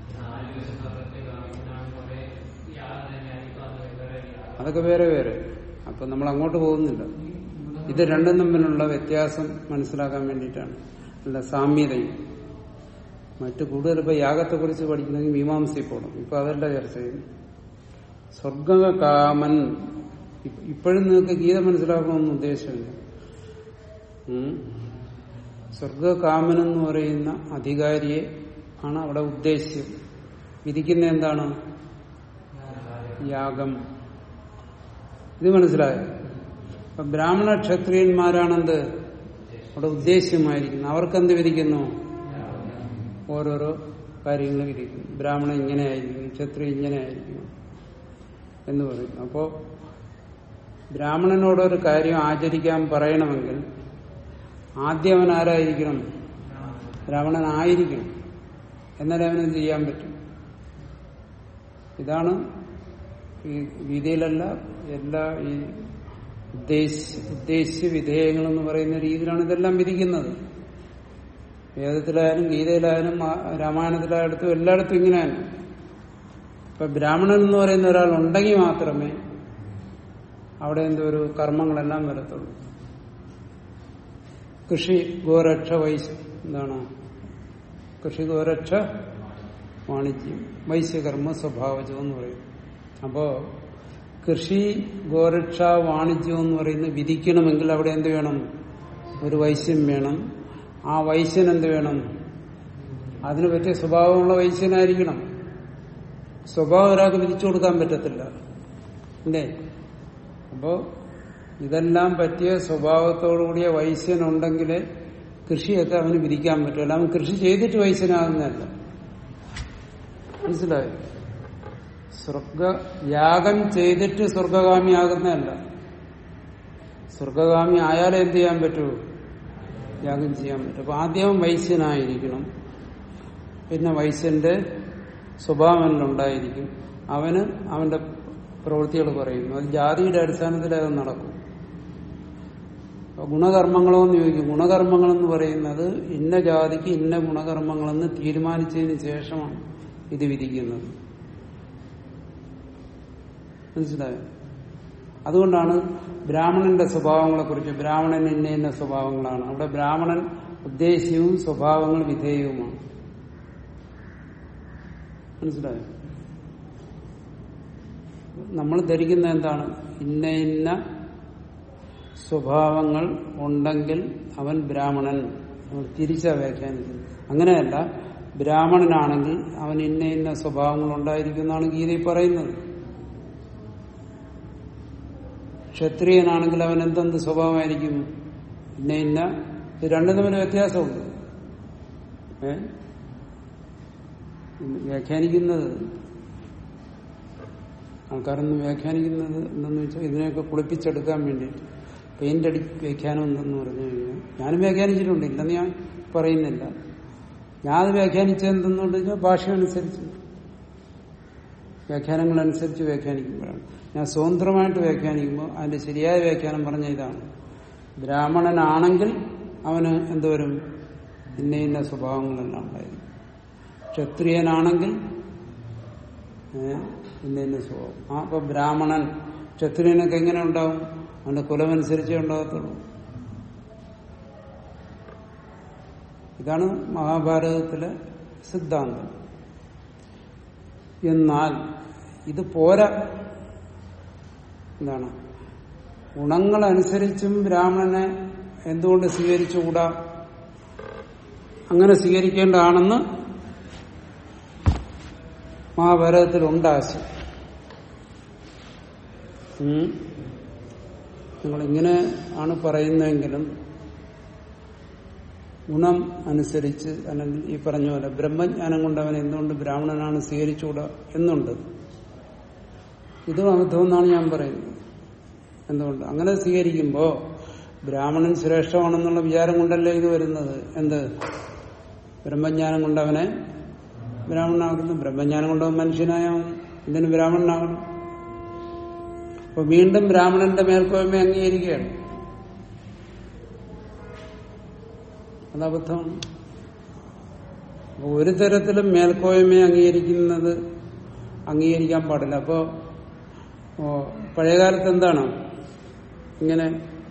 അതൊക്കെ വേറെ വേറെ അപ്പൊ നമ്മൾ അങ്ങോട്ട് പോകുന്നില്ല ഇത് രണ്ടും തമ്മിലുള്ള വ്യത്യാസം മനസ്സിലാക്കാൻ വേണ്ടിയിട്ടാണ് അല്ല സാമ്യതയും മറ്റു കൂടുതൽ ഇപ്പൊ യാഗത്തെ കുറിച്ച് പഠിക്കണമെങ്കിൽ മീമാംസയിൽ പോകണം ഇപ്പൊ അതല്ല ചർച്ച ചെയ്യുന്നു സ്വർഗകാമൻ ഇപ്പ- ഇപ്പോഴും നിങ്ങൾക്ക് ഗീത മനസ്സിലാക്കണമെന്ന് ഉദ്ദേശമില്ല ഉം. സ്വർഗകാമൻ എന്ന് പറയുന്ന അധികാരിയെ ആണ് അവിടെ ഉദ്ദേശ്യം വിധിക്കുന്ന എന്താണ് യാഗം ഇത് മനസ്സിലായോ അപ്പൊ ബ്രാഹ്മണ ക്ഷത്രിയന്മാരാണെന്ത് അവിടെ ഉദ്ദേശ്യമായിരിക്കുന്നത് അവർക്കെന്ത് വിധിക്കുന്നു ഓരോരോ കാര്യങ്ങൾ വിധിക്കുന്നു ബ്രാഹ്മണൻ ഇങ്ങനെ ആയിരിക്കും ക്ഷത്രിയ ഇങ്ങനെ ആയിരിക്കും എന്ന് പറയും അപ്പോ ബ്രാഹ്മണനോടൊരു കാര്യം ആചരിക്കാൻ പറയണമെങ്കിൽ ആദ്യം അവൻ ആരായിരിക്കണം ബ്രാഹ്മണനായിരിക്കണം എന്നാലേ അവന് ചെയ്യാൻ പറ്റും ഇതാണ് ഈ ഗീതയിലല്ല എല്ലാ ഈ ഉദ്ദേശ്യ ഉദ്ദേശ്യ വിധേയങ്ങളെന്ന് പറയുന്ന രീതിയിലാണ് ഇതെല്ലാം വിധിക്കുന്നത് വേദത്തിലായാലും ഗീതയിലായാലും ആ- രാമായണത്തിലായാലും എല്ലായിടത്തും ഇങ്ങനെയാണ് ഇപ്പൊ ബ്രാഹ്മണൻ എന്ന് പറയുന്ന ഒരാൾ ഉണ്ടെങ്കിൽ മാത്രമേ അവിടെ എന്തോ ഒരു കർമ്മങ്ങളെല്ലാം വരത്തുള്ളൂ കൃഷി ഗോരക്ഷ വൈശ്യ എന്താണ് കൃഷി ഗോരക്ഷ വാണിജ്യം വൈശ്യകർമ്മ സ്വഭാവജം എന്ന് പറയും അപ്പോ കൃഷി ഗോരക്ഷ വാണിജ്യം എന്ന് പറയുന്നത് വിധിക്കണമെങ്കിൽ അവിടെ എന്ത് വേണം ഒരു വൈശ്യം വേണം ആ വൈശ്യൻ എന്ത് വേണം അതിന് പറ്റിയ സ്വഭാവമുള്ള വൈശ്യനായിരിക്കണം സ്വഭാവം ഒരാൾക്ക് വിധിച്ചു കൊടുക്കാൻ പറ്റത്തില്ല അല്ലേ അപ്പോ ഇതെല്ലാം പറ്റിയ സ്വഭാവത്തോടുകൂടിയ വൈശ്യനുണ്ടെങ്കിൽ കൃഷിയൊക്കെ അവന് വിധിക്കാൻ പറ്റുമല്ല അവൻ കൃഷി ചെയ്തിട്ട് വൈശ്യനാകുന്നതല്ല മനസ്സിലായോ സ്വർഗ യാഗം ചെയ്തിട്ട് സ്വർഗകാമിയാകുന്നതല്ല സ്വർഗകാമി ആയാലേ എന്ത് ചെയ്യാൻ പറ്റൂ യാഗം ചെയ്യാൻ പറ്റും അപ്പൊ ആദ്യം വൈശ്യനായിരിക്കണം പിന്നെ വൈശ്യന്റെ സ്വഭാവം ഉണ്ടായിരിക്കും അവന് അവന്റെ പ്രവൃത്തികൾ പറയുന്നു അത് ജാതിയുടെ അടിസ്ഥാനത്തിൽ അത് നടക്കും അപ്പൊ ഗുണകർമ്മങ്ങളോ എന്ന് ചോദിക്കും ഗുണകർമ്മങ്ങളെന്ന് പറയുന്നത് ഇന്ന ജാതിക്ക് ഇന്ന ഗുണകർമ്മങ്ങളെന്ന് തീരുമാനിച്ചതിന് ശേഷമാണ് ഇത് വിധിക്കുന്നത് മനസ്സിലായോ അതുകൊണ്ടാണ് ബ്രാഹ്മണന്റെ സ്വഭാവങ്ങളെ കുറിച്ച് ബ്രാഹ്മണൻ ഇന്ന ഇന്ന സ്വഭാവങ്ങളാണ് അവിടെ ബ്രാഹ്മണൻ ഉദ്ദേശ്യവും സ്വഭാവങ്ങൾ വിധേയവുമാണ് മനസ്സിലായോ നമ്മൾ ധരിക്കുന്ന എന്താണ് ഇന്ന ഇന്ന സ്വഭാവങ്ങൾ ഉണ്ടെങ്കിൽ അവൻ ബ്രാഹ്മണൻ നമ്മൾ തിരിച്ചാ വ്യാഖ്യാനിക്കുന്നത് അങ്ങനെയല്ല ബ്രാഹ്മണനാണെങ്കിൽ അവൻ ഇന്ന ഇന്ന സ്വഭാവങ്ങൾ ഉണ്ടായിരിക്കും എന്നാണ് ഗീതയിൽ പറയുന്നത് ക്ഷത്രിയനാണെങ്കിൽ അവൻ എന്തെന്ത് സ്വഭാവമായിരിക്കും ഇന്ന ഇന്ന ഇത് രണ്ടും തമ്മിൽ വ്യത്യാസമുണ്ട് ഏ വ്യാഖ്യാനിക്കുന്നത് ആൾക്കാരൊന്നും വ്യാഖ്യാനിക്കുന്നത് എന്തെന്ന് വെച്ചാൽ ഇതിനെയൊക്കെ കുളിപ്പിച്ചെടുക്കാൻ വേണ്ടി പെയിന്റ് അടി വ്യാഖ്യാനം എന്തെന്ന് പറഞ്ഞു കഴിഞ്ഞാൽ ഞാനും വ്യാഖ്യാനിച്ചിട്ടുണ്ട് ഇല്ലെന്ന് ഞാൻ പറയുന്നില്ല ഞാൻ അത് വ്യാഖ്യാനിച്ചത് എന്തെന്നുകൊണ്ട് വെച്ചാൽ ഭാഷ അനുസരിച്ച് വ്യാഖ്യാനങ്ങൾ അനുസരിച്ച് വ്യാഖ്യാനിക്കുമ്പോഴാണ് ഞാൻ സ്വതന്ത്രമായിട്ട് വ്യാഖ്യാനിക്കുമ്പോൾ അതിന്റെ ശരിയായ വ്യാഖ്യാനം പറഞ്ഞ ഇതാണ് ബ്രാഹ്മണനാണെങ്കിൽ അവന് എന്തോരും ഇന്ന ഇന്ന സ്വഭാവങ്ങളെല്ലാം ഉണ്ടായിരുന്നു ക്ഷത്രിയനാണെങ്കിൽ ഏഹ്, ഇന്ന ഇന്ന സ്വഭാവം ആ അപ്പൊ ബ്രാഹ്മണൻ ക്ഷത്രിയനൊക്കെ എങ്ങനെ ഉണ്ടാവും അവന്റെ കുലമനുസരിച്ചേ ഉണ്ടാകത്തുള്ളൂ ഇതാണ് മഹാഭാരതത്തിലെ സിദ്ധാന്തം എന്നാൽ ഇത് പോരാ എന്താണ് ഗുണങ്ങളനുസരിച്ചും ബ്രാഹ്മണനെ എന്തുകൊണ്ട് സ്വീകരിച്ചുകൂടാ അങ്ങനെ സ്വീകരിക്കേണ്ടതാണെന്ന് മഹാഭാരതത്തിലുണ്ട് ആശയം ഉം. നിങ്ങളിങ്ങനെ ആണ് പറയുന്നതെങ്കിലും ഗുണം അനുസരിച്ച് അല്ലെങ്കിൽ ഈ പറഞ്ഞ പോലെ ബ്രഹ്മജ്ഞാനം കൊണ്ട് അവൻ എന്തുകൊണ്ട് ബ്രാഹ്മണനാണ് സ്വീകരിച്ചുകൂടാ എന്നുണ്ട് ഇതും അബദ്ധമെന്നാണ് ഞാൻ പറയുന്നത് എന്തുകൊണ്ട് അങ്ങനെ സ്വീകരിക്കുമ്പോ ബ്രാഹ്മണൻ ശ്രേഷ്ഠമാണെന്നുള്ള വിചാരം കൊണ്ടല്ലേ ഇത് വരുന്നത് എന്ത് ബ്രഹ്മജ്ഞാനം കൊണ്ട് അവനെ ബ്രാഹ്മണനാകുന്നു ബ്രഹ്മജ്ഞാനം കൊണ്ട് അവൻ മനുഷ്യനായാൽ മതി ഇതിന് ബ്രാഹ്മണനാകണം അപ്പൊ വീണ്ടും ബ്രാഹ്മണന്റെ മേൽക്കോയ്മ അംഗീകരിക്കുകയാണ് അത് അബദ്ധമാണ് അപ്പൊ ഒരു തരത്തിലും മേൽക്കോയ്മയെ അംഗീകരിക്കുന്നത് അംഗീകരിക്കാൻ പാടില്ല അപ്പോ ഓ, പഴയകാലത്ത് എന്താണ് ഇങ്ങനെ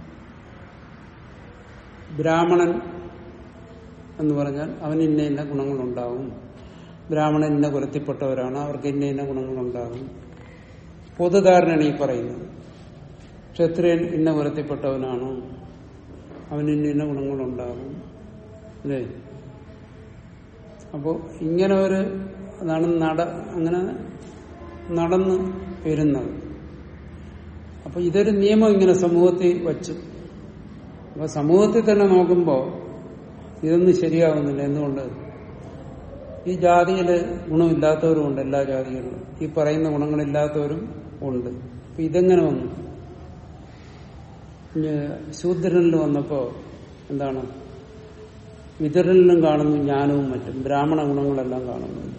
ബ്രാഹ്മണൻ എന്ന് പറഞ്ഞാൽ അവന് ഇന്ന ഇന്ന ഗുണങ്ങളുണ്ടാവും ബ്രാഹ്മണൻ ഇന്ന കുലത്തിൽപ്പെട്ടവരാണ് അവർക്ക് ഇന്ന ഇന്ന ഗുണങ്ങളുണ്ടാകും പൊതുധാരണയാണ് ഈ പറയുന്നത് ക്ഷത്രിയൻ ഇന്ന കുലത്തിൽപ്പെട്ടവനാണ് അവന് ഇന്ന ഇന്ന ഗുണങ്ങളുണ്ടാകും അല്ലേ അപ്പോ ഇങ്ങനെ ഒരു അതാണ് നട അങ്ങനെ നടന്ന് വരുന്നത് അപ്പൊ ഇതൊരു നിയമം ഇങ്ങനെ സമൂഹത്തിൽ വച്ചു അപ്പൊ സമൂഹത്തിൽ തന്നെ നോക്കുമ്പോ ഇതൊന്നും ശരിയാവുന്നില്ല എന്തുകൊണ്ട് ഈ ജാതിയില് ഗുണമില്ലാത്തവരും ഉണ്ട് എല്ലാ ജാതികളിലും ഈ പറയുന്ന ഗുണങ്ങളില്ലാത്തവരും ഉണ്ട് അപ്പൊ ഇതെങ്ങനെ വന്നു ഇനി ശൂദ്രനിൽ വന്നപ്പോ എന്താണ് വിതരനിലും കാണുന്നു ജ്ഞാനവും മറ്റും ബ്രാഹ്മണ ഗുണങ്ങളെല്ലാം കാണുന്നുണ്ട്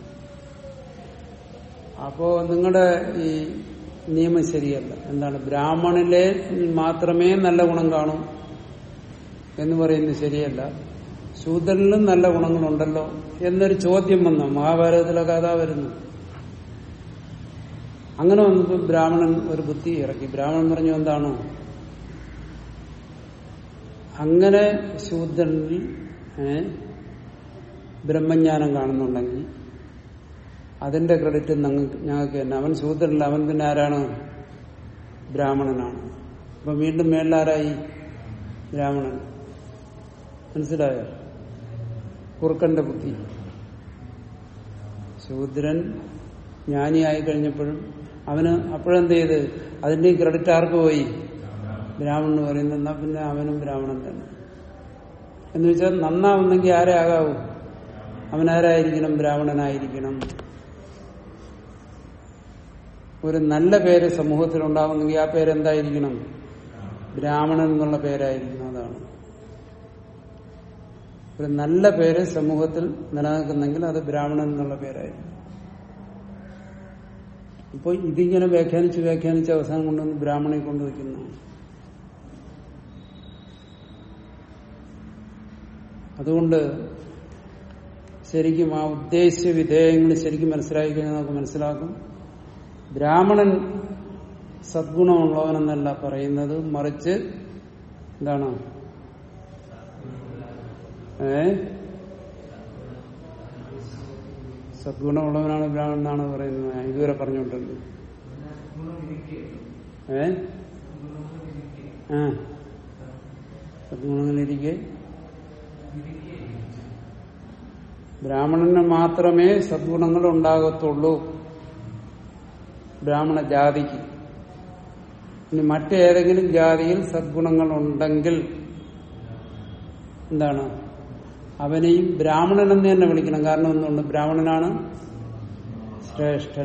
അപ്പോ നിങ്ങളുടെ ഈ നിയമം ശരിയല്ല എന്താണ് ബ്രാഹ്മണിലെ മാത്രമേ നല്ല ഗുണം കാണൂ എന്ന് പറയുന്നത് ശരിയല്ല ശൂദ്രനിലും നല്ല ഗുണങ്ങളുണ്ടല്ലോ എന്നൊരു ചോദ്യം വന്നു മഹാഭാരതത്തിലൊക്കെ അതാ വരുന്നു അങ്ങനെ വന്നപ്പോൾ ബ്രാഹ്മണൻ ഒരു ബുദ്ധി ഇറക്കി ബ്രാഹ്മണൻ പറഞ്ഞു എന്താണോ അങ്ങനെ ശൂദ്രനിൽ ഏ, ബ്രഹ്മജ്ഞാനം കാണുന്നുണ്ടെങ്കിൽ അതിന്റെ ക്രെഡിറ്റ് ഞങ്ങൾക്ക് ഞങ്ങൾക്ക് തന്നെ അവൻ ശൂദ്രനല്ല അവൻ പിന്നെ ആരാണ് ബ്രാഹ്മണനാണ് അപ്പൊ വീണ്ടും മേളിലാരായി ബ്രാഹ്മണൻ മനസ്സിലായോ കുറുക്കന്റെ ബുദ്ധി ശൂദ്രൻ ജ്ഞാനിയായി കഴിഞ്ഞപ്പോഴും അവന് അപ്പോഴെന്ത് ചെയ്ത് അതിന്റെയും ക്രെഡിറ്റ് ആർക്ക് പോയി ബ്രാഹ്മണൻ പറയുന്നത് എന്നാ പിന്നെ അവനും ബ്രാഹ്മണൻ തന്നെ എന്ന് വെച്ചാൽ നന്നാവുന്നെങ്കിൽ ആരെ ആകാവൂ അവനാരായിരിക്കണം ബ്രാഹ്മണനായിരിക്കണം ഒരു നല്ല പേര് സമൂഹത്തിൽ ഉണ്ടാവുന്നെങ്കിൽ ആ പേര് എന്തായിരിക്കണം ബ്രാഹ്മണൻ എന്നുള്ള പേരായിരിക്കണം അതാണ് ഒരു നല്ല പേര് സമൂഹത്തിൽ നിലനിൽക്കുന്നെങ്കിൽ അത് ബ്രാഹ്മണൻ എന്നുള്ള പേരായിരിക്കും അപ്പോൾ ഇതിങ്ങനെ വ്യാഖ്യാനിച്ച് വ്യാഖ്യാനിച്ച് അവസാനം കൊണ്ടുവന്ന് ബ്രാഹ്മണനെ കൊണ്ടുവയ്ക്കുന്നതാണ് അതുകൊണ്ട് ശരിക്കും ആ ഉദ്ദേശ വിധേയങ്ങൾ ശരിക്കും മനസ്സിലാക്കി കഴിഞ്ഞാൽ നമുക്ക് മനസ്സിലാക്കും ബ്രാഹ്മണൻ സദ്ഗുണമുള്ളവനെന്നല്ല പറയുന്നത് മറിച്ച് എന്താണ് ഏ സദ്ഗുണമുള്ളവനാണ് ബ്രാഹ്മണൻ എന്നാണ് പറയുന്നത് ഞാൻ ഇതുവരെ പറഞ്ഞുകൊണ്ടിരുന്നത് ഏ ആ സദ്ഗുണങ്ങളിരിക്കെ ബ്രാഹ്മണന് മാത്രമേ സദ്ഗുണങ്ങൾ ഉണ്ടാകത്തുള്ളൂ ബ്രാഹ്മണ ജാതിക്ക് ഇനി മറ്റേതെങ്കിലും ജാതിയിൽ സദ്ഗുണങ്ങൾ ഉണ്ടെങ്കിൽ എന്താണ് അവനെയും ബ്രാഹ്മണൻ എന്ന് തന്നെ വിളിക്കണം കാരണം എന്തുകൊണ്ട് ബ്രാഹ്മണനാണ് ശ്രേഷ്ഠൻ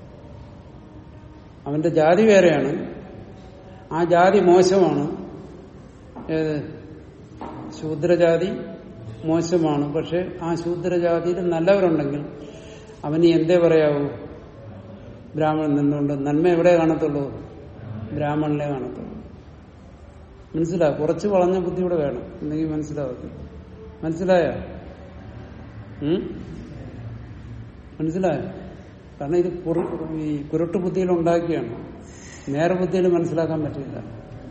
അവന്റെ ജാതി വേറെയാണ് ആ ജാതി മോശമാണ് ഏത് ശൂദ്രജാതി മോശമാണ് പക്ഷെ ആ ശൂദ്രജാതിയിൽ നല്ലവരുണ്ടെങ്കിൽ അവന് എന്തേ പറയാവൂ ബ്രാഹ്മണൻ നിന്നുകൊണ്ട് നന്മ എവിടെ കാണത്തുള്ളൂ ബ്രാഹ്മണനെ കാണത്തുള്ളൂ മനസ്സിലാ കുറച്ച് വളഞ്ഞ ബുദ്ധിയോടെ വേണം എന്നെങ്കിൽ മനസ്സിലാവത്തില്ല മനസ്സിലായോ ഉം? മനസ്സിലായോ കാരണം ഇത് കുറു ഈ കുരുട്ട് ബുദ്ധിയിൽ ഉണ്ടാക്കിയാണ് നേരെ ബുദ്ധിയിൽ മനസ്സിലാക്കാൻ പറ്റില്ല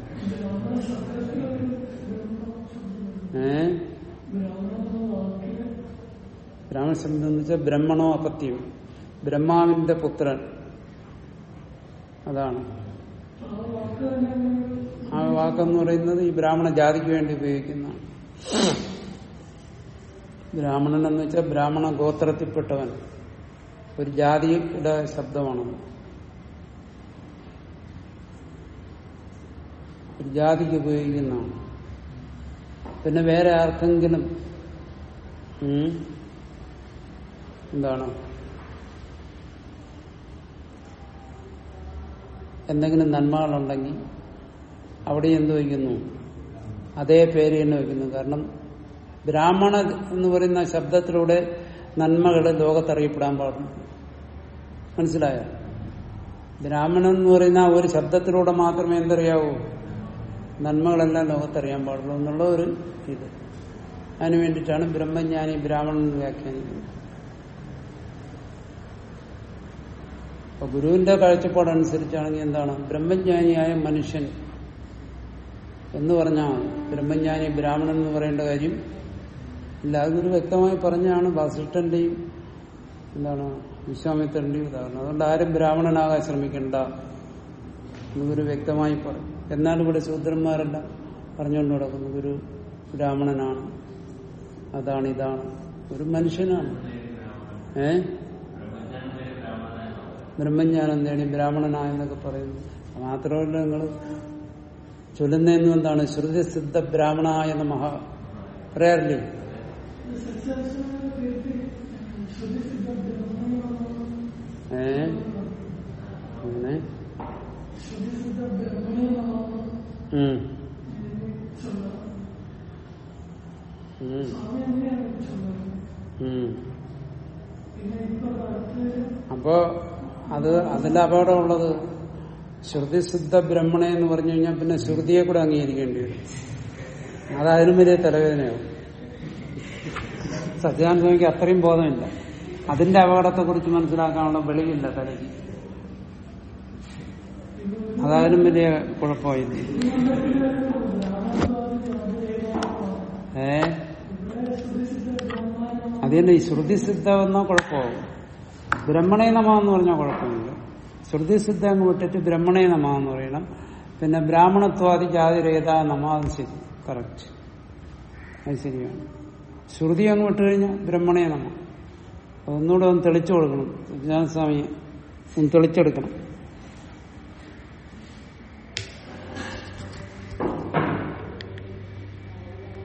ഏ ബ്രാഹ്മണ ശബ്ദം എന്ന് വെച്ചാൽ ബ്രഹ്മണോ അപത്യം ബ്രഹ്മാവിന്റെ പുത്രൻ അതാണ് ആ വാക്കെന്ന് പറയുന്നത് ഈ ബ്രാഹ്മണ ജാതിക്ക് വേണ്ടി ഉപയോഗിക്കുന്നതാണ് ബ്രാഹ്മണൻ എന്ന് വെച്ചാൽ ബ്രാഹ്മണ ഗോത്രത്തിൽപ്പെട്ടവൻ ഒരു ജാതിയുടെ ശബ്ദമാണ് ഒരു ജാതിക്ക് ഉപയോഗിക്കുന്നതാണ് പിന്നെ വേറെ ആർക്കെങ്കിലും ഉം, എന്താണ് എന്തെങ്കിലും നന്മകളുണ്ടെങ്കിൽ അവിടെ എന്ത് വയ്ക്കുന്നു അതേ പേര് തന്നെ വയ്ക്കുന്നു കാരണം ബ്രാഹ്മണ എന്ന് പറയുന്ന ശബ്ദത്തിലൂടെ നന്മകൾ ലോകത്തറിയപ്പെടാൻ പാടുന്നു മനസ്സിലായോ ബ്രാഹ്മണൻ എന്ന് പറയുന്ന ആ ഒരു ശബ്ദത്തിലൂടെ മാത്രമേ എന്തറിയാവൂ നന്മകളെല്ലാം ലോകത്തറിയാൻ പാടുള്ളൂ എന്നുള്ള ഒരു ഇത് അതിനു വേണ്ടിയിട്ടാണ് ബ്രഹ്മജ്ഞാനി ബ്രാഹ്മണൻ എന്ന് വ്യാഖ്യാനിക്കുന്നത് അപ്പൊ ഗുരുവിന്റെ കാഴ്ചപ്പാടനുസരിച്ചാണെങ്കിൽ എന്താണ് ബ്രഹ്മജ്ഞാനിയായ മനുഷ്യൻ എന്ന് പറഞ്ഞാൽ മതി. ബ്രഹ്മജ്ഞാനി ബ്രാഹ്മണൻ എന്ന് പറയേണ്ട കാര്യം ഇല്ല അത് ഗുരു വ്യക്തമായി പറഞ്ഞാണ് വസിഷ്ഠന്റെയും എന്താണ് വിശ്വാമിത്രന്റെയും ഉദാഹരണം അതുകൊണ്ട് ആരും ബ്രാഹ്മണനാകാൻ ശ്രമിക്കണ്ട എന്ന് ഗുരു വ്യക്തമായി പറയും എന്നാൽ ഇവിടെ ശൂദ്രന്മാരെല്ലാം പറഞ്ഞുകൊണ്ട് നടക്കുന്നു ഗുരു ബ്രാഹ്മണനാണ് അതാണ് ഇതാണ് ഒരു മനുഷ്യനാണ് ഏ ബ്രഹ്മജ്ഞാനം നേടി ബ്രാഹ്മണനായെന്നൊക്കെ പറയുന്നു മാത്രമല്ല നിങ്ങൾ ചൊല്ലുന്നതെന്നും എന്താണ് ശ്രുതി സിദ്ധ ബ്രാഹ്മണായ നമഃ പറയാറില്ലേ ഏ അങ്ങനെ ഉം. ഉം. ഉം. അപ്പോ അത് അതിന്റെ അപകടമുള്ളത് ശ്രുതിസിദ്ധ ബ്രഹ്മണ എന്ന് പറഞ്ഞു കഴിഞ്ഞാൽ പിന്നെ ശ്രുതിയെ കൂടെ അംഗീകരിക്കേണ്ടി വരും അതതിനും വലിയ തലവേദനയാവും സത്യാനന്ദ സ്വാമിക്ക് അത്രയും ബോധമില്ല അതിന്റെ അപകടത്തെ കുറിച്ച് മനസ്സിലാക്കാനുള്ള വെളിവില്ല തലയ്ക്ക് അതായാലും വലിയ കുഴപ്പമായി അത് തന്നെ ഈ ശ്രുതി സിദ്ധ എന്നാ കുഴപ്പമാകും ബ്രഹ്മണേ നമ എന്ന് പറഞ്ഞാൽ കുഴപ്പമില്ല ശ്രുതി സിദ്ധ എന്ന് വിട്ടിട്ട് ബ്രഹ്മണേ നമ എന്ന് പറയണം പിന്നെ ബ്രാഹ്മണത്വാദി ജാതിരേത നമ അത് ശരി കറക്റ്റ് അത് ശരിയാണ് ശ്രുതി അങ്ങ് വിട്ട് കഴിഞ്ഞാൽ ബ്രഹ്മണേ നമ അതൊന്നുകൂടെ ഒന്ന് തെളിച്ചു കൊടുക്കണം വിജ്ഞാനസ്വാമി ഒന്ന് തെളിച്ചെടുക്കണം